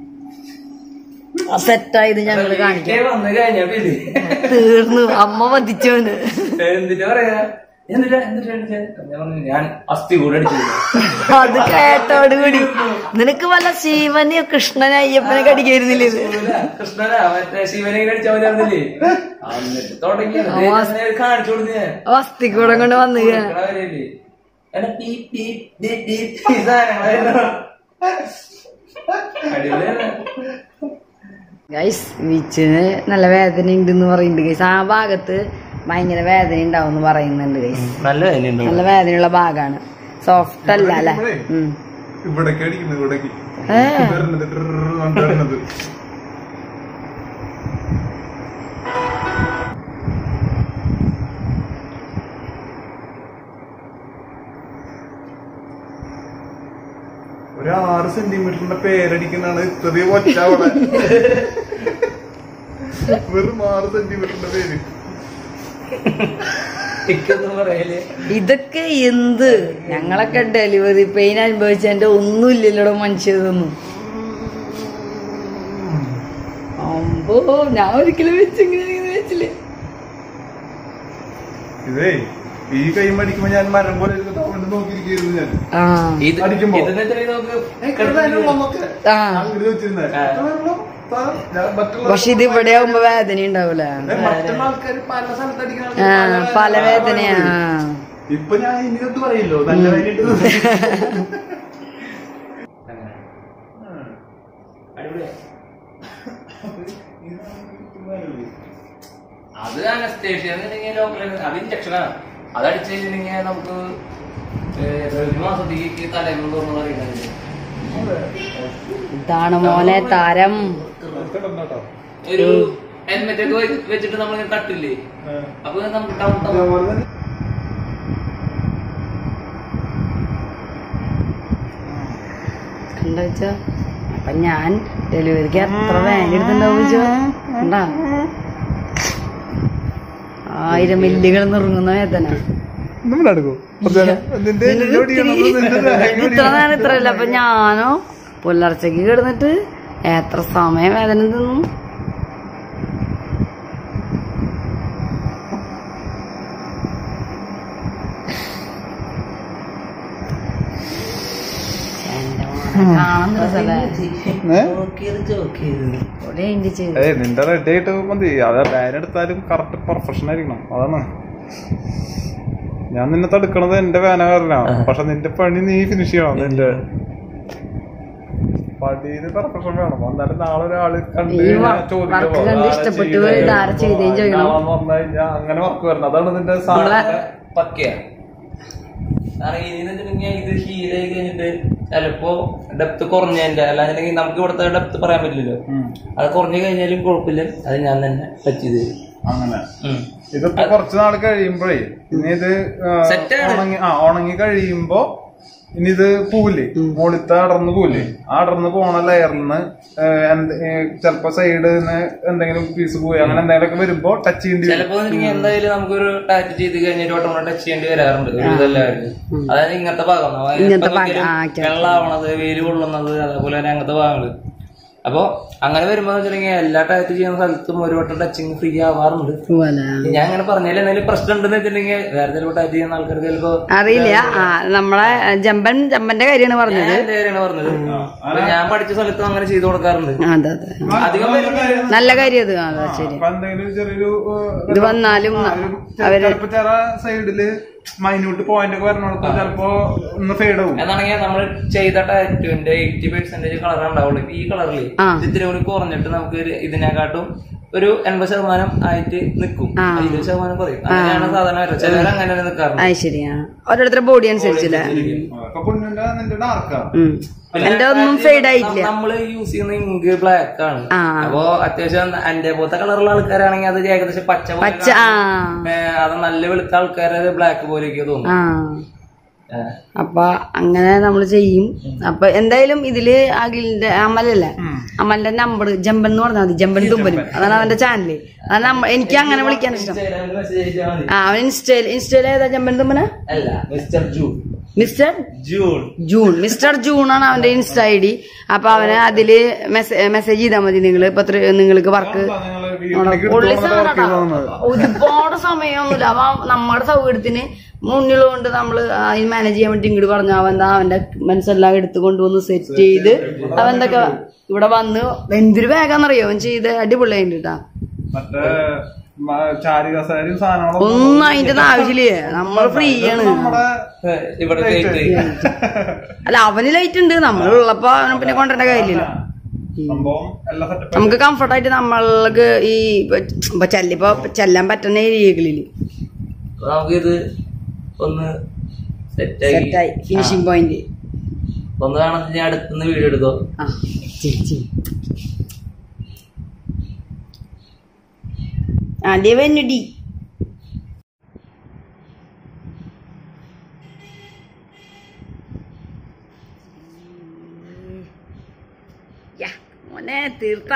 സെറ്റായത് ഞങ്ങള് കാണിക്കാം ഇതൊക്കെ വന്ന് കഴിഞ്ഞപ്പോ ഇത് തീർന്നു അമ്മ വധിച്ചോന് എന്നിട്ട് പറയാ എന്നിട്ടാ എന്നിട്ടാ എന്നിട്ടാ? ഞാൻ പറഞ്ഞു ഞാൻ അസ്ഥി കൂടെ അടിച്ചു അത് കേട്ടോട് കൂടി നിനക്ക് വല്ല ശിവനെയോ കൃഷ്ണനെ അയ്യപ്പനെ കടിക്കായിരുന്നില്ലേ ഇത് കൃഷ്ണനാ മറ്റേ ശിവനെ അടിച്ചാൽ മതി എന്നിട്ട് തുടങ്ങി കാണിച്ചു കൊടുത്തു ഞാൻ വസ്തിക്കൂടെ കൊണ്ട് വന്നു കൊടുക്കണ വരെയല്ലേ? എടാ പീ പീ ഡി ഡി ഈ സാധനങ്ങളായിരുന്നു. അടിപൊളിയാണ്. ഗൈസ് വിച്ചിന് നല്ല വേദന ഉണ്ടെന്ന് പറയുന്നുണ്ട് ഗൈസ് ആ ഭാഗത്ത് ഭയങ്കര വേദന ഉണ്ടാവും എന്ന് പറയുന്നുണ്ട് ഗൈസ് നല്ല വേദനയുണ്ടോ? നല്ല വേദനയുള്ള ഭാഗമാണ് സോഫ്റ്റ് അല്ല അല്ലെ ഉം. ഇവിടേക്ക് അടിക്കുന്നത് ഇവിടേക്ക് ഏ. വരുന്നത് ട്രിർ കൊണ്ട് വരുന്നത് ഒരു ആറ് സെന്റിമീറ്ററിന്റെ പേരടിക്കുന്നതാണ് ചെറിയ ഒറ്റ അവിടെ വെറും ആറ് സെന്റിമീറ്ററിന്റെ പേര് ടിക്കെന്ന് പറയല് ഇതൊക്കെ എന്ത് ഞങ്ങളൊക്കെ ഡെലിവറി പെയിൻ അനുഭവിച്ചതിന്റെ ഒന്നുമില്ലല്ലോ മനുഷ്യതൊന്നും അമ്പോ ഞാൻ ഒരിക്കലും വെച്ചിങ്ങനെ വെച്ചില്ലേ ഇതേ ഈ കൈ മടിക്കുമ്പോ ഞാൻ മരം പോലെ ഇരുന്നിട്ട് അവിടെ നോക്കിയിരിക്കുന്നു ഞാൻ ആ ഇത് അടിക്കുമ്പോ? ഇതെന്ന് വെച്ചാൽ നോക്ക് ഏയ്, ഇത്ര നേരം നമുക്ക് ആ ഞാൻ ഇവിടെ വെച്ചിരുന്നെ. ആ. ഇത്ര നേരം മൊത്തം ഞാൻ മറ്റുള്ള പക്ഷെ ഇത് ഇവിടെ ആവുമ്പോ വേദന ഉണ്ടാവൂല മറ്റുള്ള ആൾക്കാർ പല സ്ഥലത്ത് അടിക്കുന്ന ആ ആൾക്കാര് പല വേദനയാ ആ. ഇപ്പൊ ഞാൻ ഇനി ഇത് പറയില്ലോ നല്ല വേദനയുണ്ട് അത് അനസ്തേഷ്യ ലോക്കൽ അത് ഇഞ്ചക്ഷനാണ് അത് അടിച്ചു കഴിഞ്ഞിട്ടുണ്ടെങ്കിൽ നമുക്ക് ഏഹ്, ഒരു മാസത്തേക്ക് തലയിൽ തോന്നുന്നു പറയുന്നത് ഇതാണ് മോനെ താരം ഒരു ഹെൽമെറ്റ് ഒക്കെ വെച്ച്- വെച്ചിട്ട് നമ്മൾ തട്ടില്ലേ അപ്പൊ നമുക്ക് ടൗൺ ടൗൺ കണ്ടോ വെച്ചോ അപ്പൊ ഞാൻ ഡെലിവറിക്ക് എത്ര വേന എടുത്തിണ്ടാവും വെച്ചോ കണ്ടാ ആയിരം മില്ലുകൾ നിറങ്ങുന്ന വേദന നമ്മൾ നടക്കൂ നിന്റെ എന്നോട് ചെയ്യണം, നിന്റെ ഇത് ഇത്ര നേരം ഇത്ര ഇല്ല അപ്പൊ ഞാനോ പുലർച്ചക്ക് കിടന്നിട്ട് എത്ര സമയം വേദന തിന്നു എന്റെ മോനെ കാണാൻ രസല്ലേ ഏ? ഇവിടെ എന്റെ ചെയ്തു ഏയ് നിന്റെ റെഡി ആയിട്ട് മതി അത് ബാൻ എടുത്താലും കറക്റ്റ് പെർഫെക്ഷൻ ആയിരിക്കണം അതാണ് ഞാൻ നിന്നെ തടുക്കണത് എന്റെ വേന കാരണമാണ് പക്ഷെ നിന്റെ പണി നീ ഫിനിഷ് ചെയ്യണം നിന്റെ പണിന്ന് പെർഫെക്ഷൻ വേണം എന്നാലും നാളെ ഒരാള് കണ്ട് ഈ കഴിഞ്ഞാ വർക്ക് ചോദിക്കും, വർക്ക് "ഓ, കണ്ട് ഇതാരാ ഇഷ്ടപ്പെട്ട് ചെയ്തേ? ഇതാരാ ചെയ്തേന്ന് ചോദിക്കണം. നാളെന്ന് പറഞ്ഞു കഴിഞ്ഞാ അങ്ങനെ വർക്ക് വരണം അതാണ് നിന്റെ സാധനം പക്കയാ കാരണം ഇതിന്ന് വെച്ചിട്ടുണ്ടെങ്കിൽ ഇത് ഹീലായി കഴിഞ്ഞിട്ട് ചിലപ്പോ ഡെപ്ത് കുറഞ്ഞതിന്റെ അല്ലാന്നുണ്ടെങ്കിൽ നമുക്ക് ഇവിടുത്തെ ഡെപ്ത് പറയാൻ പറ്റില്ലല്ലോ അത് കുറഞ്ഞു കഴിഞ്ഞാലും കുഴപ്പമില്ല അത് ഞാൻ തന്നെ ടച്ച് ചെയ്ത് തരും അങ്ങനെ ഉം. ഇതിപ്പോ കുറച്ച് നാൾ കഴിയുമ്പോഴേ ഇനി ഇത് ആ, Set ആണ്. ഉണങ്ങി ആ ഉണങ്ങി കഴിയുമ്പോ ഇനി ഇത് പൂവില്ലേ മുകളിലത്തെ അടർന്ന് പൂവില്ലേ ആ അടർന്ന് പോണ ലെയറിൽ നിന്ന് ചിലപ്പോ സൈഡ് എന്തെങ്കിലും പീസ് പോയി അങ്ങനെ എന്തെങ്കിലുമൊക്കെ വരുമ്പോ ടച്ച് ചെയ്യേണ്ടി വരും ചിലപ്പോ വെച്ചിട്ടുണ്ടെങ്കിൽ എന്തായാലും നമുക്കൊരു ടാറ്റ് ചെയ്ത് കഴിഞ്ഞിട്ട് വട്ടം ടച്ച് ചെയ്യേണ്ടി വരാറുണ്ട് ഒരു ഇതെല്ലാവരും അതായത് ഇങ്ങനത്തെ ഭാഗം നമ്മ ഇങ്ങനത്തെ എപ്പം ഭാഗം, ആ, നോക്കിയാലും വെള്ളമാവണത് വെയിൽ കൊള്ളുന്നത് അതേപോലെ തന്നെ അങ്ങനത്തെ ഭാഗങ്ങള് അപ്പൊ അങ്ങനെ വരുമ്പോ വെച്ചിട്ടുണ്ടെങ്കിൽ എല്ലാ ടാറ്റ് ചെയ്യുന്ന സ്ഥലത്തും ഒരു വട്ടം ടച്ചിങ് ഫ്രീ ആവാറുണ്ട് പോലെ ഞാൻ അങ്ങനെ പറഞ്ഞാൽ എന്തെങ്കിലും പ്രശ്നം ഉണ്ടെന്ന് വെച്ചിട്ടുണ്ടെങ്കിൽ വേറെ ചിലപ്പോൾ ടാറ്റ് ചെയ്യുന്ന ആൾക്കാർക്ക് ചിലപ്പോ അറിയില്ല ആ നമ്മളെ ജമ്പൻ ജമ്പന്റെ കാര്യമാണ് പറഞ്ഞത് ഞാൻ എന്റെ കാര്യമാണ് പറഞ്ഞത് അപ്പൊ ഞാൻ പഠിച്ച സ്ഥലത്തും അങ്ങനെ ചെയ്തു കൊടുക്കാറുണ്ട് അതെ അതെ അധികം പേര് നല്ല കാര്യം അത് അതെ ശരി അപ്പൊ എന്തെങ്കിലും ചെറിയൊരു ഇത് വന്നാലും അവര് ചിലപ്പോ ചില സൈഡില് മൈന്യൂട്ട് പോയിന്റ് ഒക്കെ വരണോടത്ത് ചിലപ്പോ ഒന്ന് ഫെയ്ഡ് ആവും എന്നാണെങ്കിൽ നമ്മൾ ചെയ്ത ടാറ്റുവിന്റെ എയ്റ്റി പെർസെന്റേജ് കളർ ഉണ്ടാവുള്ളൂ ഇപ്പൊ ഈ കളറിൽ ആ. ഇത്തിരി കൂടി കുറഞ്ഞിട്ട് നമുക്ക് ഒരു ഇതിനെക്കാട്ടും ഒരു എൺപത് ശതമാനം ആയിട്ട് നിൽക്കും ആ. ഇരുപത് ശതമാനം കുറയും അങ്ങനെയാണ് സാധാരണ വരുന്നത് ചിലർ അങ്ങനെ നിൽക്കാറുണ്ട് അത് ശരിയാ ഓരോരുത്തരുടെ ബോഡി അനുസരിച്ചല്ലേ അപ്പൊ പൊന്നിന്റെ നിന്റെ ഡാർക്കാ ഉം. എന്റെ ഒന്നും ഫെയ്ഡ് ആയിട്ടില്ല നമ്മൾ യൂസ് ചെയ്യുന്ന ഇങ്ക് ബ്ലാക്ക് ആണ് ആ. അപ്പൊ അത്യാവശ്യം എന്റെ പോലത്തെ കളറുള്ള ആൾക്കാരാണെങ്കിൽ അത് ഏകദേശം പച്ച പോലെ പച്ച ആ ഏ, അത് നല്ല വെളുത്ത ആൾക്കാരെ ബ്ലാക്ക് പോലെയൊക്കെ തോന്നും ആ ഏ. അപ്പൊ അങ്ങനെ നമ്മൾ ചെയ്യും അപ്പൊ എന്തായാലും ഇതില് അഖിലിന്റെ അമലല്ലേ അമലിന്റെ നമ്പർ ജമ്പൻ എന്ന് പറഞ്ഞാൽ മതി ജമ്പൻ തുമ്പനും അതാണ് അവന്റെ ചാനല് അതാണ് നമ്മ- എനിക്ക് അങ്ങനെ വിളിക്കാൻ ഇഷ്ടം ഇൻസ്റ്റഗ്രാമിൽ message അയച്ചാൽ മതി. ആ അവൻ ഇൻസ്റ്റയിൽ ഇൻസ്റ്റയിൽ ഏതാ ജമ്പൻ തുമ്പന അല്ല mister June mister June June mister June ആണ് അവന്റെ ഇൻസ്റ്റ ഐ ഡി അപ്പൊ അവന് അതില് മെസ്സേജ് ചെയ്താൽ മതി നിങ്ങൾ ഇപ്പൊ എത്ര- നിങ്ങൾക്ക് വർക്ക് പുള്ളി സാധനം ഒരുപാട് സമയമൊന്നുമില്ല അവ നമ്മുടെ സൗകര്യത്തിന് മുന്നിലുകൊണ്ട് നമ്മള് മാനേജ് ചെയ്യാൻ വേണ്ടി ഇങ്ങോട്ട് പറഞ്ഞു അവൻ ദാ അവന്റെ മനസ്സെല്ലാം എടുത്ത് കൊണ്ടുവന്ന് സെറ്റ് ചെയ്ത് അവൻ എന്തൊക്കെ ഇവിടെ വന്ന് എന്തൊരു വേഗാന്നറിയോ അവൻ ചെയ്ത് അടിപൊളിയായിട്ട് കേട്ടാ മറ്റേ മ- ചാരികസാരിയും സാധനങ്ങളും ഒന്നും അതിന്റെ ഒന്നും ആവശ്യമില്ലേ നമ്മൾ ഫ്രീ ആണ് നമ്മുടെ ഏ, ഇവിടെ കേക്ക് അല്ല അവന് ലൈറ്റ് ഉണ്ട് നമ്മളുള്ളപ്പോ അവനെ പിന്നെ കൊണ്ടുവരേണ്ട കാര്യമില്ലല്ലോ സംഭവം എല്ലാ സെറ്റപ്പ് നമുക്ക് കംഫർട്ടായിട്ട് നമ്മൾക്ക് ഈ ഇപ്പൊ ചെല്ലിപ്പോ ചെല്ലാൻ പറ്റുന്ന ഏരിയകളില് അപ്പൊ നമുക്കിത് ഒന്ന് സെറ്റാക്കി സെറ്റായി ഫിനിഷിംഗ് പോയിന്റ് ഒന്ന് കാണാൻ ഞാൻ അടുത്തുനിന്ന് വീഡിയോ എടുത്തോ ആ ചെയ്, ചെയ്. ആദ്യം വന്നുടി യാ, മോനെ തീർത്ത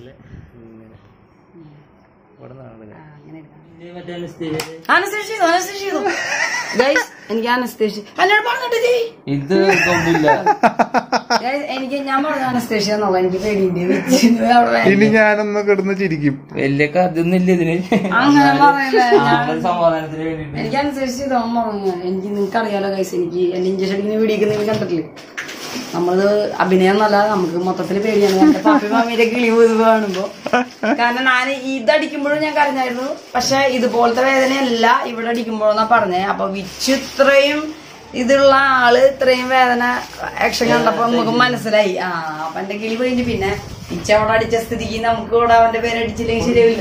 അനസ്തേഷ്യ ചെയ്തു അനസ്തേഷ്യ ചെയ്തു ഗൈസ് എനിക്ക് അനസ്തേഷ്യ എന്നോട് പറഞ്ഞിട്ട് ചെയ് ഇത് ഇതൊന്നുമില്ല Guys, എനിക്ക് ഞാൻ പറഞ്ഞു അനസ്തേഷ്യ എന്നുള്ള എനിക്ക് പേടിയുണ്ട് വിളിച്ചിരുന്നു അവിടെ വേ- ഇനി ഞാനൊന്ന് കിടന്ന് ചിരിക്കും വലിയ കഥയൊന്നും ഇല്ല ഇതിന് അങ്ങനെ പറയല്ലേ നമ്മുടെ സമാധാനത്തിന് വേണ്ടിട്ട് എനിക്ക് അനുസരിച്ച് തോന്നുന്നു എനിക്ക് നിങ്ങൾക്ക് അറിയാലോ ഗൈസ് എനിക്ക് എന്റെ ഇഞ്ചക്ഷൻ അടിക്കുന്ന വീഡിയോ നിങ്ങൾ കണ്ടിട്ടില്ലേ നമ്മളത് അഭിനയം എന്നല്ല നമുക്ക് മൊത്തത്തിൽ പേടിയാണ് എന്റെ പാപ്പി മാമിയുടെ കിളി പോയി കാണുമ്പോ കാരണം ഞാൻ ഇതടിക്കുമ്പോഴും ഞാൻ കരഞ്ഞായിരുന്നു പക്ഷെ ഇതുപോലത്തെ വേദനയല്ല ഇവിടെ അടിക്കുമ്പോഴെന്നാ പറഞ്ഞേ അപ്പൊ വിച്ച് ഇത്രയും ഇതുള്ള ആള് ഇത്രയും വേദന ആക്ഷൻ കണ്ടപ്പോ നമുക്ക് മനസ്സിലായി ആ അപ്പൊ എന്റെ കിളി പോയിന് പിന്നെ വിച്ച് അവിടെ അടിച്ച സ്ഥിതിക്ക് നമുക്ക് ഇവിടെ അവന്റെ പേര് അടിച്ചില്ലെങ്കിൽ ശരിയാവില്ല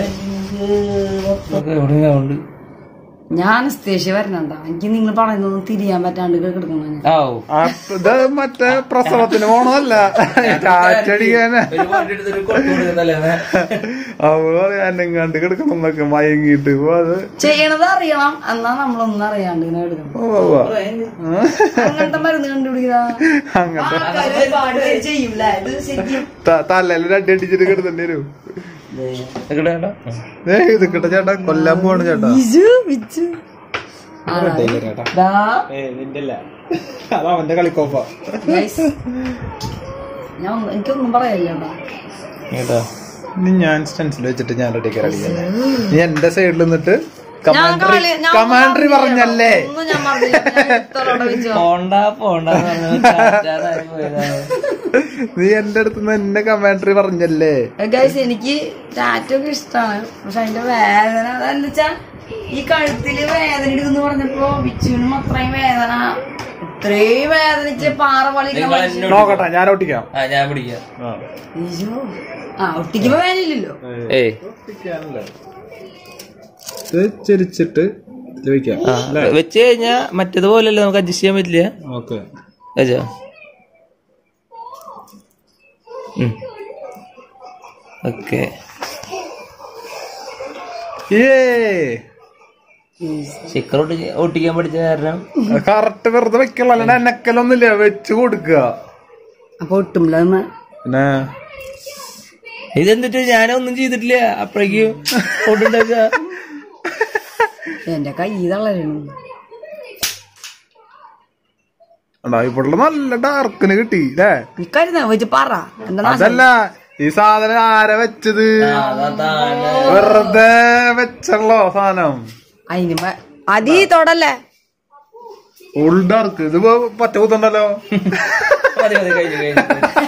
ഞാൻ അനസ്തേഷ്യ വരണണ്ട എനിക്ക് നിങ്ങൾ പറയുന്നതൊന്നും തിരിയാൻ പറ്റാണ്ട് കിടക്കണം ഞാൻ ആ ആ, ഇത് മറ്റേ പ്രസവത്തിന് പോണതല്ല കാറ്റടിക്കാന് അവള് പറയാ എന്നെ കണ്ട് കിടക്കണം എന്നൊക്കെ മയങ്ങിയിട്ട് ഇപ്പൊ അത് ചെയ്യണത് അറിയണം എന്നാ നമ്മളൊന്നും അറിയാണ്ട് ഇങ്ങനെ എടുക്കണം ഉവ്വ് ഉവ്വ്. അങ്ങനത്തെ മരുന്ന് കണ്ടുപിടിക്കുക അങ്ങനത്തെ ആൾക്കാര് ഒരുപാട് പേര് ചെയ്യൂല ഇത് ശരിക്കും ത- തലയിൽ രണ്ട് അടിച്ചിട്ട് കിടത്തേണ്ടി വരും ഏ ഇത് കിട്ട ചേട്ടാ കൊല്ലാൻ പോവാണ് ചേട്ടാ ഇജു, വിച്ചു. ദാ, അവന്റെ കളിക്കോപ്പ guys. ഞാൻ ഒന്നും- എനിക്കൊന്നും പറയല്ല കേട്ടോ ഇനി ഞാൻ സ്റ്റെൻസിൽ വെച്ചിട്ട് ഞാൻ റെഡിക്ക് അടിക്കുന്നത് നീ എന്റെ സൈഡിൽ നിന്നിട്ട് ഞാൻ കമാൻഡറി കളി- ഞാൻ കമാൻഡറി ഒന്നും പറഞ്ഞല്ലേ ഒന്നും ഞാൻ പറഞ്ഞില്ല ഞാൻ ഇത്രയോടെ വെച്ചു പോണ്ട പോണ്ട പോയതാണ് നീ എന്റെ അടുത്ത് നിന്ന് എന്നെ കമാൻഡറി പറഞ്ഞല്ലേ ഗൈസ് എനിക്ക് ടാറ്റോ ഒക്കെ ഇഷ്ടമാണ് പക്ഷെ അതിന്റെ വേദന അതെന്താ വെച്ചാ ഈ കഴുത്തില് വേദന എടുക്കുന്നു പറഞ്ഞപ്പോ ബിച്ചുവിനും അത്രയും വേദന ഇത്രയും വേദനിച്ച് പാറ നിങ്ങൾ പോലെ എന്നോട് നോക്കട്ടെ ഞാൻ ഒട്ടിക്കാം ആ ഞാൻ പിടിക്കാം ആ ഒട്ടിക്കുമ്പോ വേദനയില്ലല്ലോ ഏയ് ഇത് ചെരിച്ചിട്ട് ഇതില് വെക്കാം വെച്ച് കഴിഞ്ഞാ മറ്റേതുപോലല്ലേ നമുക്ക് അഡ്ജസ്റ്റ് ചെയ്യാൻ പറ്റില്ല ഓക്കെ വെച്ചോ ഓക്കെ ഏ സ്റ്റിക്കർ ഒട്ടിക്കാൻ പഠിച്ച കാരണം കറക്റ്റ് വെറുതെ വെക്കുള്ള അല്ലാണ്ട് എനക്കലൊന്നുമില്ല വെച്ച് കൊടുക്കുക അപ്പൊ ഒട്ടുമ്പോ പിന്നെ ഇതെന്തിട്ട് ഞാനൊന്നും ചെയ്തിട്ടില്ല അപ്പോഴേക്കും കൊണ്ടുണ്ടാക്ക എന്റെ കൈ തളരണം ഉണ്ടാ ഇവിടെ നല്ല ഡാർക്കിന് കിട്ടി അല്ലേ എനിക്കരുന്ന വെച്ച് പറ എന്താ നാശം? അതല്ല ഈ സാധനം ആരാ വെച്ചത് വെറുതെ വെച്ചല്ലോ സാധനം അതിന് മ- അതീ തൊടല്ലേ ഫുൾ ഡാർക്ക് ഇത് ഇപ്പൊ പച്ച കുത്തണ്ടല്ലോ മതി മതി കഴിഞ്ഞു കഴിഞ്ഞു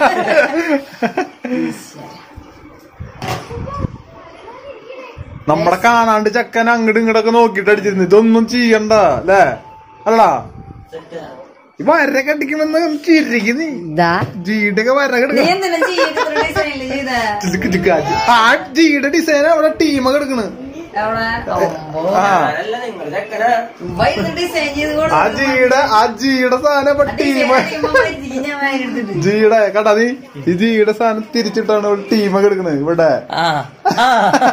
നമ്മടെ കാണാണ്ട് ചക്കൻ അങ്ങോട്ട് ഇങ്ങോട്ടൊക്കെ നോക്കിട്ട് അടിച്ചിരുന്നു ഇതൊന്നും ചെയ്യണ്ട അല്ലേ അല്ലടാ ഈ വരൊക്കെ അടിക്കുമെന്ന് ചിരിക്കുന്നു ഇതാ ജീടൊക്കെ വര നീ കിടക്കണം എന്തിനാ ചെയ്തിട്ട് ഡിസൈനില് ചെയ്തേ ആ ജീടെ ഡിസൈൻ അവിടെ ടീമ കിടക്കണ് എവിടെ ആ അല്ല നിങ്ങൾ ചക്കന വൈകുന്നേരം ഡിസൈൻ ചെയ്ത് ആ ജീടെ ആ ജീടെ സാധനം ഇപ്പൊ ടീമ ഞാൻ വാങ്ങിയെടുത്തിട്ട് ജീടെ കേട്ടാ നീ ഈ ജീടെ സാധനം തിരിച്ചിട്ടാണ് ഇവിടെ ടീമ കിടക്കണത് ഇവിടെ ആ ആ.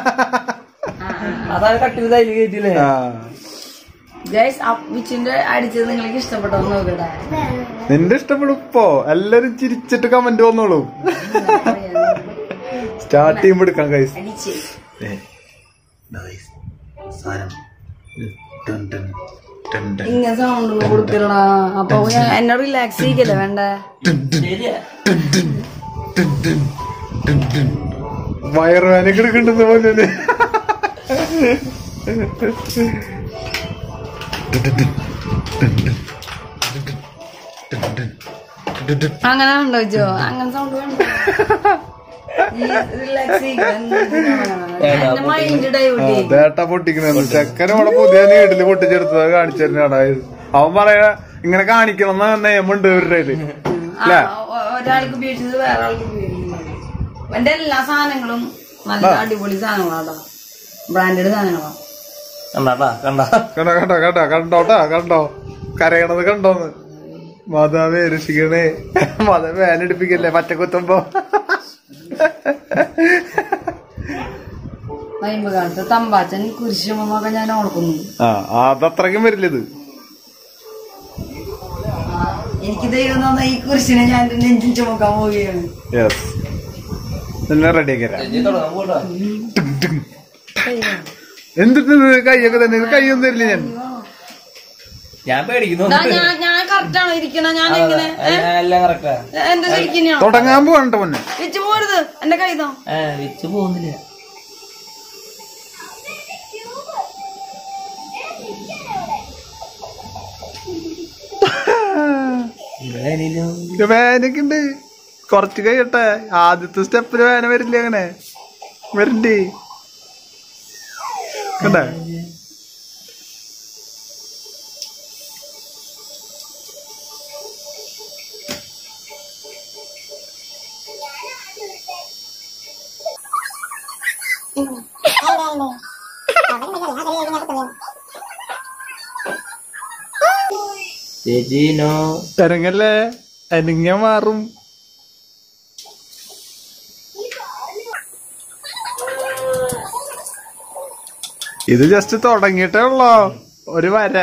അതാണ് കട്ട് ചെയ്ത് അതിൽ കയറ്റില്ലേ ആ ഗൈസ് അപ്പിച്ചിന്റെ അടിച്ചത് നിങ്ങൾക്ക് ഇഷ്ടപ്പെട്ടോ നോക്കട്ടെ നിന്റെ ഇഷ്ടപ്പെടും ഇപ്പോ എല്ലാരും ചിരിച്ചിട്ട് കമന്റ് വന്നോളൂ സ്റ്റാർട്ട് ചെയ്യുമ്പോ എടുക്കാം കൈസ് അടിച്ച് ഇങ്ങനെ സൗണ്ട് കൊടുക്കലടാ അപ്പൊ ഞാൻ എന്നെ റിലാക്സ് ചെയ്യിക്കല്ലേ വേണ്ടേ ശരിയാ വയറുവേനക്ക് എടുക്കണ്ടെന്ന് പോലെ അങ്ങനെ ഉണ്ടോ ജോ അങ്ങനെ സൗണ്ട് വേണ്ട റിലാക്സ് എന്റെ മൈൻഡ് ഡൈവേർട്ട് ചെയ്യും ദേട്ട പൊട്ടിക്കണെന്ന് ചെക്കനും ഇവിടെ പുതിയ നീഡില് പൊട്ടിച്ചെടുത്തത് കാണിച്ചിരുന്നാടാ അവൻ പറയാ ഇങ്ങനെ കാണിക്കണം എന്ന് നിയമുണ്ട് ഇവരുടെ കയ്യില്. ആ, ഒ- ഒരാൾക്ക് ഉപയോഗിച്ചത് വേറെ ആൾക്ക് ഉപയോഗിക്കുന്നത് എന്റെ എല്ലാ സാധനങ്ങളും നല്ല അടിപൊളി സാധനങ്ങളാട്ടോ ബ്രാൻഡഡ് സാധനങ്ങളാ കണ്ടാ കണ്ടാ കണ്ടോ കണ്ടോ കണ്ടോ കണ്ടോട്ടാ കണ്ടോ കരയണത് കണ്ടോന്ന് മാതാവേ രക്ഷിക്കണേ മത വേനടിപ്പിക്കല്ലേ പച്ചക്കുത്തുമ്പോ നൈമ്പ് കാലത്ത് തമ്പാച്ചൻ കുരിശുമെന്നൊക്കെ ഞാൻ ഓർക്കുന്നു ആ അതത്രയ്ക്കും വരില്ല ഇത് ആ, എനിക്ക് ദൈവം തന്ന ഈ കുരിശിനെ ഞാൻ എന്റെ നെഞ്ചിൽ ചുമക്കാൻ പോവുകയാണ് യെസ് എല്ലാം റെഡിയാക്കി തരാം ഇജ്ജ് തുടങ്ങാൻ പോട്ടോ എന്തിട്ട് ഇത് കൈയൊക്കെ തന്നെ ഇത് കൈയൊന്നും തരില്ല ഞാൻ ഞാൻ പേടിക്കുന്നു ദാ ഞാൻ ഞാൻ കറക്റ്റ് ആണോ ഇരിക്കണ ഞാൻ എങ്ങനെ എല്ലാം കറക്റ്റാ എന്റെ ശരിക്കും തുടങ്ങാൻ പോകണ്ട പൊന്നെ വെച്ച് പോരുത് എന്റെ കൈതോ വെച്ച് പോകുന്നില്ല വേനൊക്കെ ഉണ്ട് കൊറച്ച് കഴിയട്ടെ ആദ്യത്തെ സ്റ്റെപ്പില് വേന വരില്ല അങ്ങനെ വരണ്ടേ കണ്ടേ ചേച്ചി നോ ഇറങ്ങല്ലേ അനങ്ങ മാറും ഇത് ജസ്റ്റ് തുടങ്ങിയിട്ടേ ഉള്ളോ ഒരു വര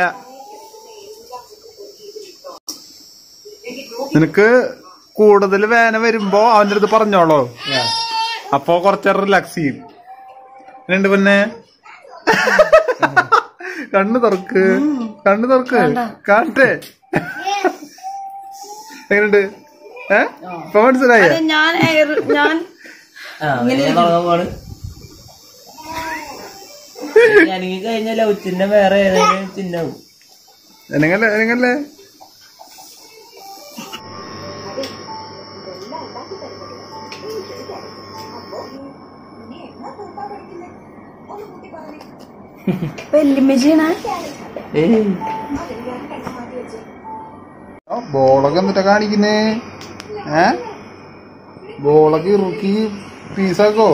നിനക്ക് കൂടുതൽ വേന വരുമ്പോ അവന്റെ അടുത്ത് പറഞ്ഞോളോ അപ്പൊ കുറച്ചേരം റിലാക്സ് ചെയ്യും രണ്ട് പിന്നെ കണ്ണു തുറക്ക് കണ്ണു തുറക്ക് കാണട്ടെ എങ്ങനെയുണ്ട് ഏ ഇപ്പൊ മനസ്സിലായ അതെ, ഞാൻ എയർ- ഞാൻ പോവാണ് എനിക്ക് കഴിഞ്ഞ ലവ് ചിഹ്നം വേറെ ഏതെങ്കിലും ചിഹ്നവും എനങ്ങല്ലേ എനങ്ങല്ലേ വെല്ലുമ്മച്ചിയാണ് ഏയ് ആ, ബോളൊക്കെ എന്നിട്ടാ കാണിക്കുന്നേ ഏ ബോളൊക്കെ ഇറുക്കി പീസാക്കോ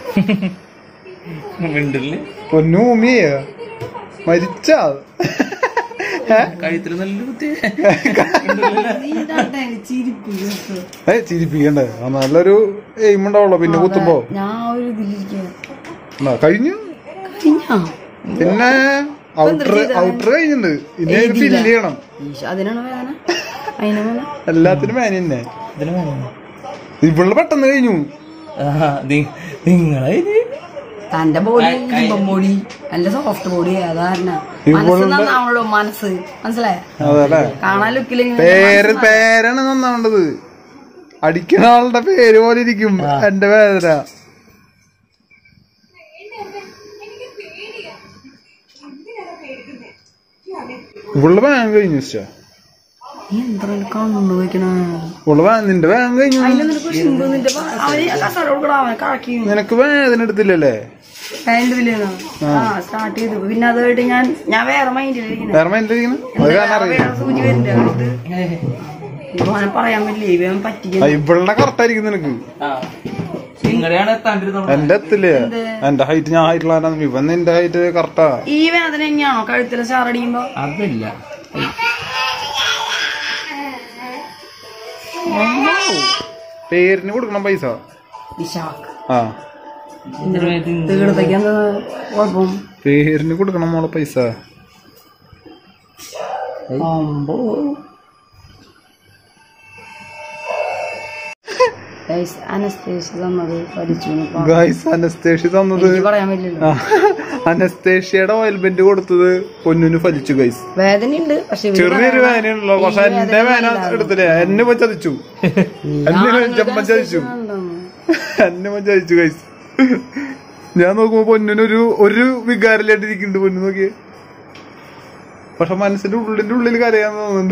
മിണ്ടില് പൊന്നു ഉമ്മിയ മരിച്ച കഴുത്തിൽ നല്ല കുത്തി ഏ ചിരിപ്പിക്കണ്ടേ ആ, നല്ലൊരു എയിം ഉണ്ടാവുള്ളൂ പിന്നെ കുത്തുമ്പോ ഞാൻ ഒരു ഇതിലിരിക്കുക എന്നാ, കഴിഞ്ഞു കഴിഞ്ഞോ പിന്നെ ഔട്ടർ ഔട്ടർ കഴിഞ്ഞിട്ടുണ്ട് ഇനി ഫില്ല് ചെയ്യണം ഈശോ, അതിനാണ് വേദന അതിന് വേദന എല്ലാത്തിനും മേന തന്നെ ഇതിന് വേണം. ഇവള് പെട്ടെന്ന് കഴിഞ്ഞു ആ, നി- നിങ്ങളെ ഇത് തന്റെ ബോഡി ഇമ്പം ബോഡി നല്ല സോഫ്റ്റ് ബോഡി അതാരണ മനസ്സ് നന്നാവണല്ലോ മനസ്സ് മനസ്സിലായ അതല്ലേ കാണാൻ ലുക്കില് പേര് പേരാണ് നന്നാവേണ്ടത് അടിക്കുന്ന ആളുടെ പേര് പോലെ ഇരിക്കും എന്റെ വേദന ഇവളുടെ ബാങ്ക് കഴിഞ്ഞു സിസ്റ്റർ. എന്താ കണ്ണു വെക്കണ ഇവളുടെ ബാങ്ക് നിന്റെ ബാങ്ക് കഴിഞ്ഞു നിനക്ക് ഷിമ്പ് നിന്റെ പ- അവന് കസേര കൊടുക്കണ അവനെ കാക്കി നിനക്ക് വേദന എടുത്തില്ലല്ലേ അതിന്റെ ഇതിലാണ് ആ സ്റ്റാർട്ട് ചെയ്തു പിന്നെ അത് കഴിഞ്ഞിട്ട് ഞാൻ ഞാൻ വേറെ മൈൻഡിലിരിക്കുന്നത് വേറെ മൈൻഡിലിരിക്കുന്നു അത് കാരണം അറിയാം വേറെ സൂചി വരുന്നുണ്ട് ഇപ്പൊ അവനെ പറയാൻ പറ്റില്ല ഇവൻ പറ്റിക്കും ആ, ഇവളുടെ കറക്റ്റ് ആയിരിക്കും നിനക്ക് നിങ്ങളെയാണ് എത്താണ്ടിരുന്നത് എന്റെ എത്തില്ലേ എന്റെ ഹൈറ്റ് ഞാൻ ഹൈറ്റുള്ള ഇവൻ നിന്റെ ഹൈറ്റ് കറക്റ്റാ ഈ വേദന എങ്ങനെയാണോ കഴുത്തിലെ ചാറടിയുമ്പോ അതില്ല പേരിന് കൊടുക്കണം പൈസ വിശാഖ് ആ തീർത്തേക്ക് എന്താ കുഴപ്പം പേരിന് കൊടുക്കണം മോളെ പൈസ അമ്പോ ഗൈസ് അനസ്തേഷ്യ തന്നത് പഠിച്ചു ഗൈസ് അനസ്തേഷ്യ തന്നത് എനിക്ക് പറയാൻ പറ്റില്ലല്ലോ അനസ്തേഷ്യയുടെ ഓയിൽമെന്റ് കൊടുത്തത് പൊന്നിന് ഫലിച്ചു ഗൈസ് വേദനയുണ്ട് പക്ഷെ ഇവര് ചെറിയൊരു പറയണ വേനയുള്ളൂ പക്ഷെ ഈ എന്റെ വേന വേദന എടുത്തില്ലേ എന്നെ ഇപ്പൊ ചതിച്ചു എന്നെ ജമ്മൻ ചതിച്ചു ഉണ്ടെന്ന്. എന്നെ ഇപ്പൊ ചതിച്ചു ഗൈസ് ഞാൻ നോക്കുമ്പോ പൊന്നിനൊരു ഒരു വികാരമില്ലാണ്ടിരിക്കുന്നുണ്ട് പൊന്നു നോക്കിയേ പക്ഷെ മനസ്സിന്റെ ഉള്ളിന്റെ ഉള്ളിൽ കരയാൻ തോന്നുന്നുണ്ട്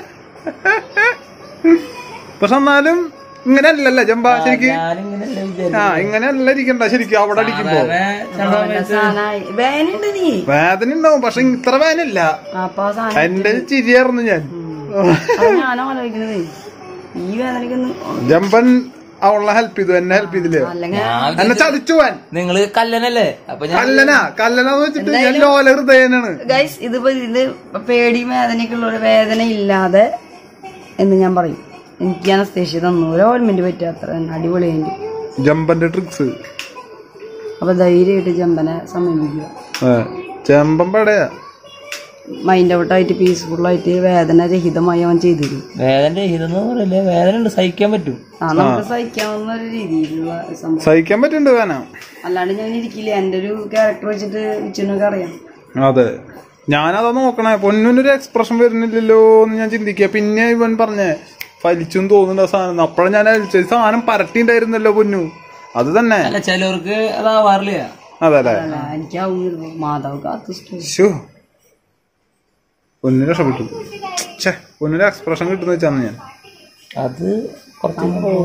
പക്ഷെ എന്നാലും ഇങ്ങനെ അല്ലല്ല ജമ്പ ശരിക്ക് ഞാനിങ്ങനെയല്ലേ വിചാരിച്ചു ആ ഇങ്ങനെ അല്ല ഇരിക്കണ്ട ശരിക്കും അവിടെ അടിക്കുമ്പോ അവന്റെ സാധനായി. വേദനയുണ്ട് നീ വേദന ഉണ്ടാവും പക്ഷെ ഇത്ര വേദനയില്ല അപ്പൊ ആ സാധനം എന്റെ ചിരിയായിരുന്നു ഞാൻ അത് ഞാനും ആലോചിക്കണത് ഈ വേദനക്കൊന്നും ജമ്പൻ അവളെ ഹെൽപ്പ് ചെയ്തു എന്നെ ഹെൽപ്പ് ചെയ്തില്ലേ അല്ലെങ്കിൽ എന്നെ ചതിച്ചു പോവാൻ നിങ്ങള് കല്ലനല്ലേ അപ്പൊ ഞാൻ കല്ലന കല്ലനാന്ന് വെച്ചിട്ട് ഞാൻ ലോല ഹൃദയനാണ് ഗൈസ് ഇതിപ്പോ ഇത് പേടി വേദനയൊക്കെ ഉള്ള ഒരു വേദന ഇല്ലാതെ എന്ന് ഞാൻ പറയും എനിക്ക് അനസ്തേഷ്യ തന്നു ഒരു ഓൾമെന്റ് പറ്റുക അത്ര തന്നെ അടിപൊളിയായിട്ട് ജമ്പന്റെ ട്രിക്സ് അപ്പൊ ധൈര്യമായിട്ട് ജമ്പനെ സമീപിക്കുക ചെമ്പൻ പടയാ മൈൻഡ് ഔട്ടായിട്ട് പീസ്ഫുൾ ആയിട്ട് വേദന രഹിതമായി അവൻ ചെയ്തു തരും വേദന ഇതെന്ന് പറയില്ലേ വേദന ഉണ്ട് സഹിക്കാൻ പറ്റും ആ നമുക്ക് സഹിക്കാവുന്ന ഒരു രീതിയിലുള്ള സംഭവം സഹിക്കാൻ പറ്റുന്നുണ്ട് വേന അല്ലാണ്ട് ഞാൻ ഇരിക്കില്ല എന്റെ ഒരു ക്യാരക്ടർ വെച്ചിട്ട് വിച്ചുനൊക്കെ അറിയാം അതെ ഞാനതാ നോക്കണേ പൊന്നിനൊരു എക്സ്പ്രഷൻ വരുന്നില്ലല്ലോ എന്ന് ഞാൻ ചിന്തിക്കുക പിന്നെ ഇവൻ പറഞ്ഞേ ഫലിച്ചും തോന്നുന്നുണ്ട് ആ സാധനം അപ്പോഴാണ് ഞാൻ അഴിച്ചത് ഈ സാധനം പരട്ടിണ്ടായിരുന്നല്ലോ പൊന്നു അത് തന്നെ അല്ല ചിലവർക്ക് അതാവാറില്ല അതെ അല്ലേ അല്ല എനിക്കാവുന്നില്ല മാതാവ് കാത്തു ശോ പൊന്നിന് രക്ഷപ്പെട്ടു ഛേ പൊന്നിന് എക്സ്പ്രഷൻ കിട്ടുന്ന വെച്ചാന്ന് ഞാൻ അത് കുറച്ച്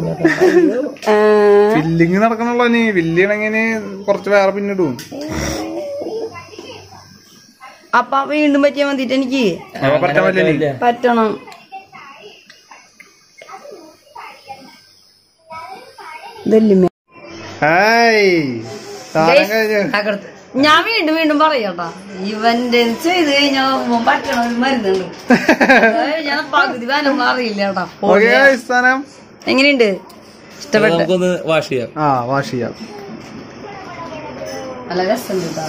ഫില്ലിങ് നടക്കണല്ലോ നീ വില്ലിയണെങ്കിന് കുറച്ച് വേറെ പിന്നിടും അപ്പൊ വീണ്ടും പറ്റിയാ മതിട്ട് എനിക്ക് അപ്പൊ പറ്റാൻ പറ്റില്ല നീ. പറ്റണം ഇതല്ലേ ഹായ് സാധനം കഴിഞ്ഞു തകർത്ത് ഞാൻ വീണ്ടും വീണ്ടും പറയട്ടാ ഇവന്റെ ചെയ്ത് കഴിഞ്ഞാൽ പറ്റണ ഒരു മരുന്നുണ്ട് അത് ഞാൻ പകുതി വേനം അറിയില്ല കേട്ടാ ഓക്കെ സ്ഥാനം എങ്ങനെയുണ്ട് ഇഷ്ടപ്പെട്ടു നമുക്കൊന്ന് വാഷ് ചെയ്യാം ആ വാഷ് ചെയ്യാം നല്ല രസമുണ്ട് കേട്ടോ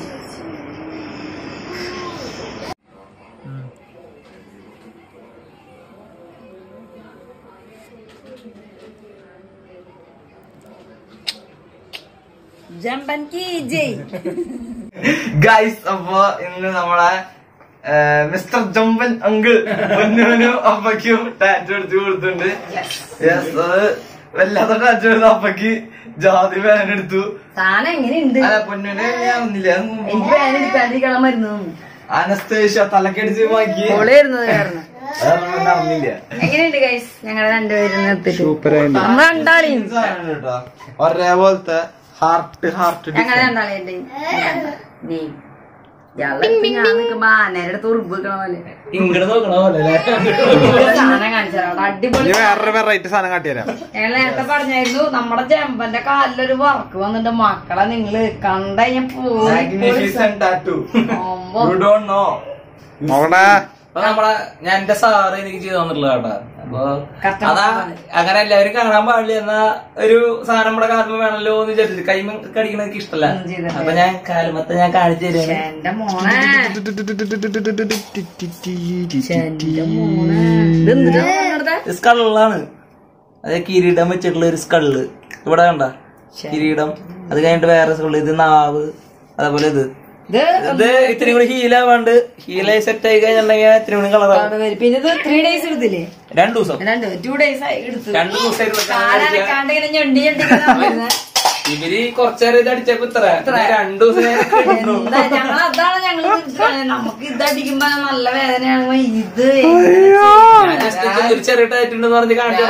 ജമ്പൻ കി ജയ് ഗൈസ് അപ്പൊ ഇന്ന് നമ്മളെ മിസ്റ്റർ ജമ്പൻ അങ്കിൾ പൊന്നുവിനും അപ്പയ്ക്കും ടാറ്റു എടുത്ത് കൊടുത്തിട്ടുണ്ട് യെസ് അത് വല്ലാത്ത ടാറ്റു എടുത്ത അപ്പയ്ക്ക് ജാതി വേന എടുത്തു സാധനം എങ്ങനെയുണ്ട് അല്ല പൊന്നുവിന്റെ ഞാൻ ഒന്നില്ല എനിക്ക് വേദന എടുക്കാണ്ടിരിക്കണം മരുന്ന് തന്നു. അനസ്തേഷ്യ തലക്കടിച്ച് വാങ്ങി പൊളിയായിരുന്നത് കാരണം അതൊന്നും നടന്നില്ല എങ്ങനെയുണ്ട് ഗൈസ് ഞങ്ങൾ രണ്ടുപേരും നിർത്തിട്ട് സൂപ്പർ ആയിട്ട് നമ്മൾ രണ്ടാളെയും സാധനം കേട്ടോ ഒരേപോലത്തെ ഹാർട്ട് ഹാർട്ട് ഞങ്ങൾ രണ്ടാളെയും നീ ഞാൻ നിക്കുമ്പോ ആനയുടെ അടുത്ത് ഉറുമ്പ് വെക്കണ പോലെ ഇങ്ങോട്ട് നോക്കണ പോലെ അല്ലേ സാധനം കാണിച്ചാ അടിപൊളി ഇനി വേറൊരു വെറൈറ്റി സാധനം കാട്ടിത്തരാം ഞങ്ങൾ നേരത്തെ പറഞ്ഞായിരുന്നു നമ്മുടെ ചെമ്പന്റെ കാലിലൊരു വർക്ക് വന്നിട്ട് മക്കളെ നിങ്ങള് കണ്ട ഞാൻ പോയി മാഗ്നിഫിസന്റ് ടാറ്റു ഒമ്പോ. യു ഡോണ്ട് നോ നോക്കണേ അപ്പൊ നമ്മളെ ഞാൻ എന്റെ സാറ് എനിക്ക് ചെയ്തു തന്നിട്ടുള്ള കേട്ടാ അപ്പൊ കഷ്ടം അതാ പോലെ. അങ്ങനെ എല്ലാവരും കാണാൻ പാടില്ല എന്നാ ഒരു സാധനം നമ്മുടെ കാലിൽ വേണല്ലോ എന്ന് വിചാരിച്ചിട്ട് കൈമ കടിക്കണ എനിക്ക് ഇഷ്ടല്ല ഉം, ചെയ്തിട്ട്. അപ്പൊ ഞാൻ കാലുമത്തെ ഞാൻ കാണിച്ചു തരാണ് എന്റെ മോനെ എന്റെ മോനെ ഇതെന്തിനാ കൊണ്ടുവന്നേ? സ്കള്ളാണ് അത് കിരീടം വെച്ചിട്ടുള്ള ഒരു സ്കള്ള് ഇവിടെ കണ്ട കിരീടം അത് കഴിഞ്ഞിട്ട് വേറെ സ്കള്ള് ഇത് നാവ് അതേപോലെ ഇത് ഇത് ഇത് ഇത്തിരി കൂടി ഹീലാവാണ്ട് ഹീലായി സെറ്റ് ആയി കഴിഞ്ഞിട്ടുണ്ടെങ്കിൽ ഇത്തിരി കൂടി കളറാവും അവിടെ വരും. പിന്നെ ഇത് ത്രീ ഡേയ്സ് എടുത്തില്ലേ രണ്ടു ദിവസം രണ്ട് ടു ഡേയ്സ് ആയി എടുത്തു രണ്ടു ദിവസമായിരുന്നു കാലനക്കാണ്ട് ഇങ്ങനെ ഞൊണ്ടി ഞൊണ്ടി ഇങ്ങനെ വരുന്നെ. ഇവര് കുറച്ചേരം ഇത് അടിച്ചപ്പോ ഇത്ര ഞാൻ രണ്ടു ദിവസം ഞാൻ കിടന്നു. എന്താ ഞങ്ങൾ അതാണ് ഞങ്ങൾ നമുക്ക് ഇത് അടിക്കുമ്പോ നല്ല വേദനയാകുമ്പോ ഇത് ഞാൻ just ഇത് ഒരു ചെറിയ ടൈറ്റുണ്ടെന്ന് പറഞ്ഞ് കാണിച്ചു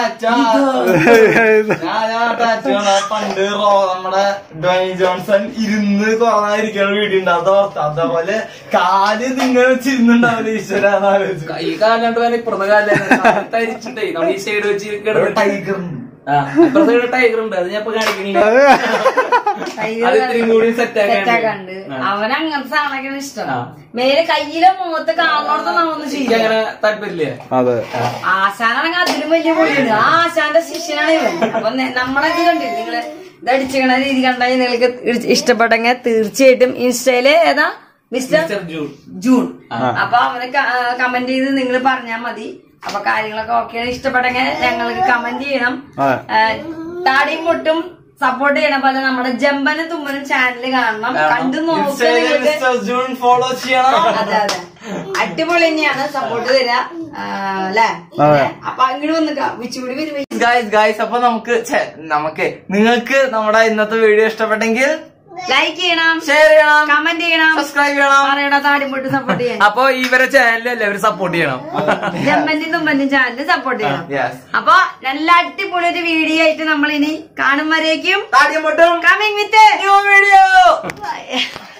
ഞാൻ ആ ടാറ്റു കാണാൻ പണ്ട് റോ- നമ്മുടെ ഡ്വൈൻ ജോൺസൺ ഇരുന്ന് തുറന്നായിരിക്കുന്ന വീഡിയോ ഉണ്ട് അത് ഓർത്ത് അതേപോലെ കാല് നിങ്ങൾ വെച്ചിരുന്നുണ്ടാവില്ല ഈശ്വരാന്ന് ആലോചിച്ചു ഈ കാലാണ്ട് വേറെ ഇപ്പുറത്തെ കാലം തരിച്ചിട്ടേ നമ്മൾ ഈ സൈഡ് വെച്ച് കിടന്നിട്ട് ടൈഗർ ആ ഇപ്പുറത്തെ സൈഡ് ടൈഗർ ഉണ്ട് അത് ഞാൻ ഇപ്പൊ കാണിക്കണില്ല അത് ഇത്തിരിയും കൂടി സെറ്റ് സെറ്റാക്കാണ്ട് ആക്കാണ്ട് അവൻ അങ്ങനത്തെ സാധനമൊക്കെയാണ് ഇഷ്ടം ആ. മേലെ കയ്യിലെ മുഖത്ത് കാണുന്നോടത്ത് നമ്മൊന്നും എനിക്ക് ചെയ്യില്ല അങ്ങനെ താല്പര്യമില്ല അതെ ആശാനാണെങ്കിൽ അതിലും വലിയ പൊളിയുണ്ട് ആ ആശാന്റെ ശിഷ്യനാണ് ഇവൻ അപ്പൊ നെ- നമ്മളൊക്കെ കണ്ടില്ല നിങ്ങള് ഇത് അടിച്ചിക്കണ രീതി കണ്ടാൽ നിങ്ങൾക്ക് ഇ- ഇഷ്ടപ്പെട്ടെങ്കിൽ തീർച്ചയായിട്ടും ഇൻസ്റ്റയില് ഏതാ മിസ്റ്റർ മിസ്റ്റർ ജൂൺ ജൂൺ അപ്പൊ അവന് കമന്റ് ചെയ്ത് നിങ്ങൾ പറഞ്ഞാൽ മതി അപ്പൊ കാര്യങ്ങളൊക്കെ ഓക്കെയാണ് ഇഷ്ടപ്പെട്ടെങ്കിൽ ഞങ്ങൾക്ക് കമന്റ് ചെയ്യണം അതെ ഏഹ് താടിയും മുട്ടും സപ്പോർട്ട് ചെയ്യണ പോലെ നമ്മുടെ ജമ്പനും തുമ്പനും ചാനൽ കാണണം കണ്ടു നോക്കുക നിങ്ങൾക്ക് മിസ്റ്റർ ജൂൺ ഫോളോ ചെയ്യണം അതെ അതെ അടിപൊളി തന്നെയാണ് സപ്പോർട്ട് തരാ അല്ലേ അതെ. അപ്പൊ അങ്ങോട്ട് വന്നിക്കാം വിച്ചുകൂടി വരും ഗായ്സ് ഗായ്സ് അപ്പൊ നമുക്ക് ഛെ, നമുക്ക് നിങ്ങൾക്ക് നമ്മുടെ ഇന്നത്തെ വീഡിയോ ഇഷ്ടപ്പെട്ടെങ്കിൽ ലൈക്ക് ചെയ്യണം ഷെയർ ചെയ്യണം കമന്റ് ചെയ്യണം സബ്സ്ക്രൈബ് ചെയ്യണം പറയണ താടിയും മുട്ടും സപ്പോർട്ട് ചെയ്യണം അപ്പൊ ഇവരെ ചാനലും എല്ലാവരും സപ്പോർട്ട് ചെയ്യണം ജമ്പന്റെയും തുമ്പന്റെയും ചാനൽ സപ്പോർട്ട് ചെയ്യണം യെസ് അപ്പൊ നല്ല അടിപൊളി ഒരു വീഡിയോ ആയിട്ട് നമ്മൾ ഇനി കാണും വരേക്കും താടിയും പൊട്ടും കമ്മിങ് വിത്ത് ന്യൂ വീഡിയോ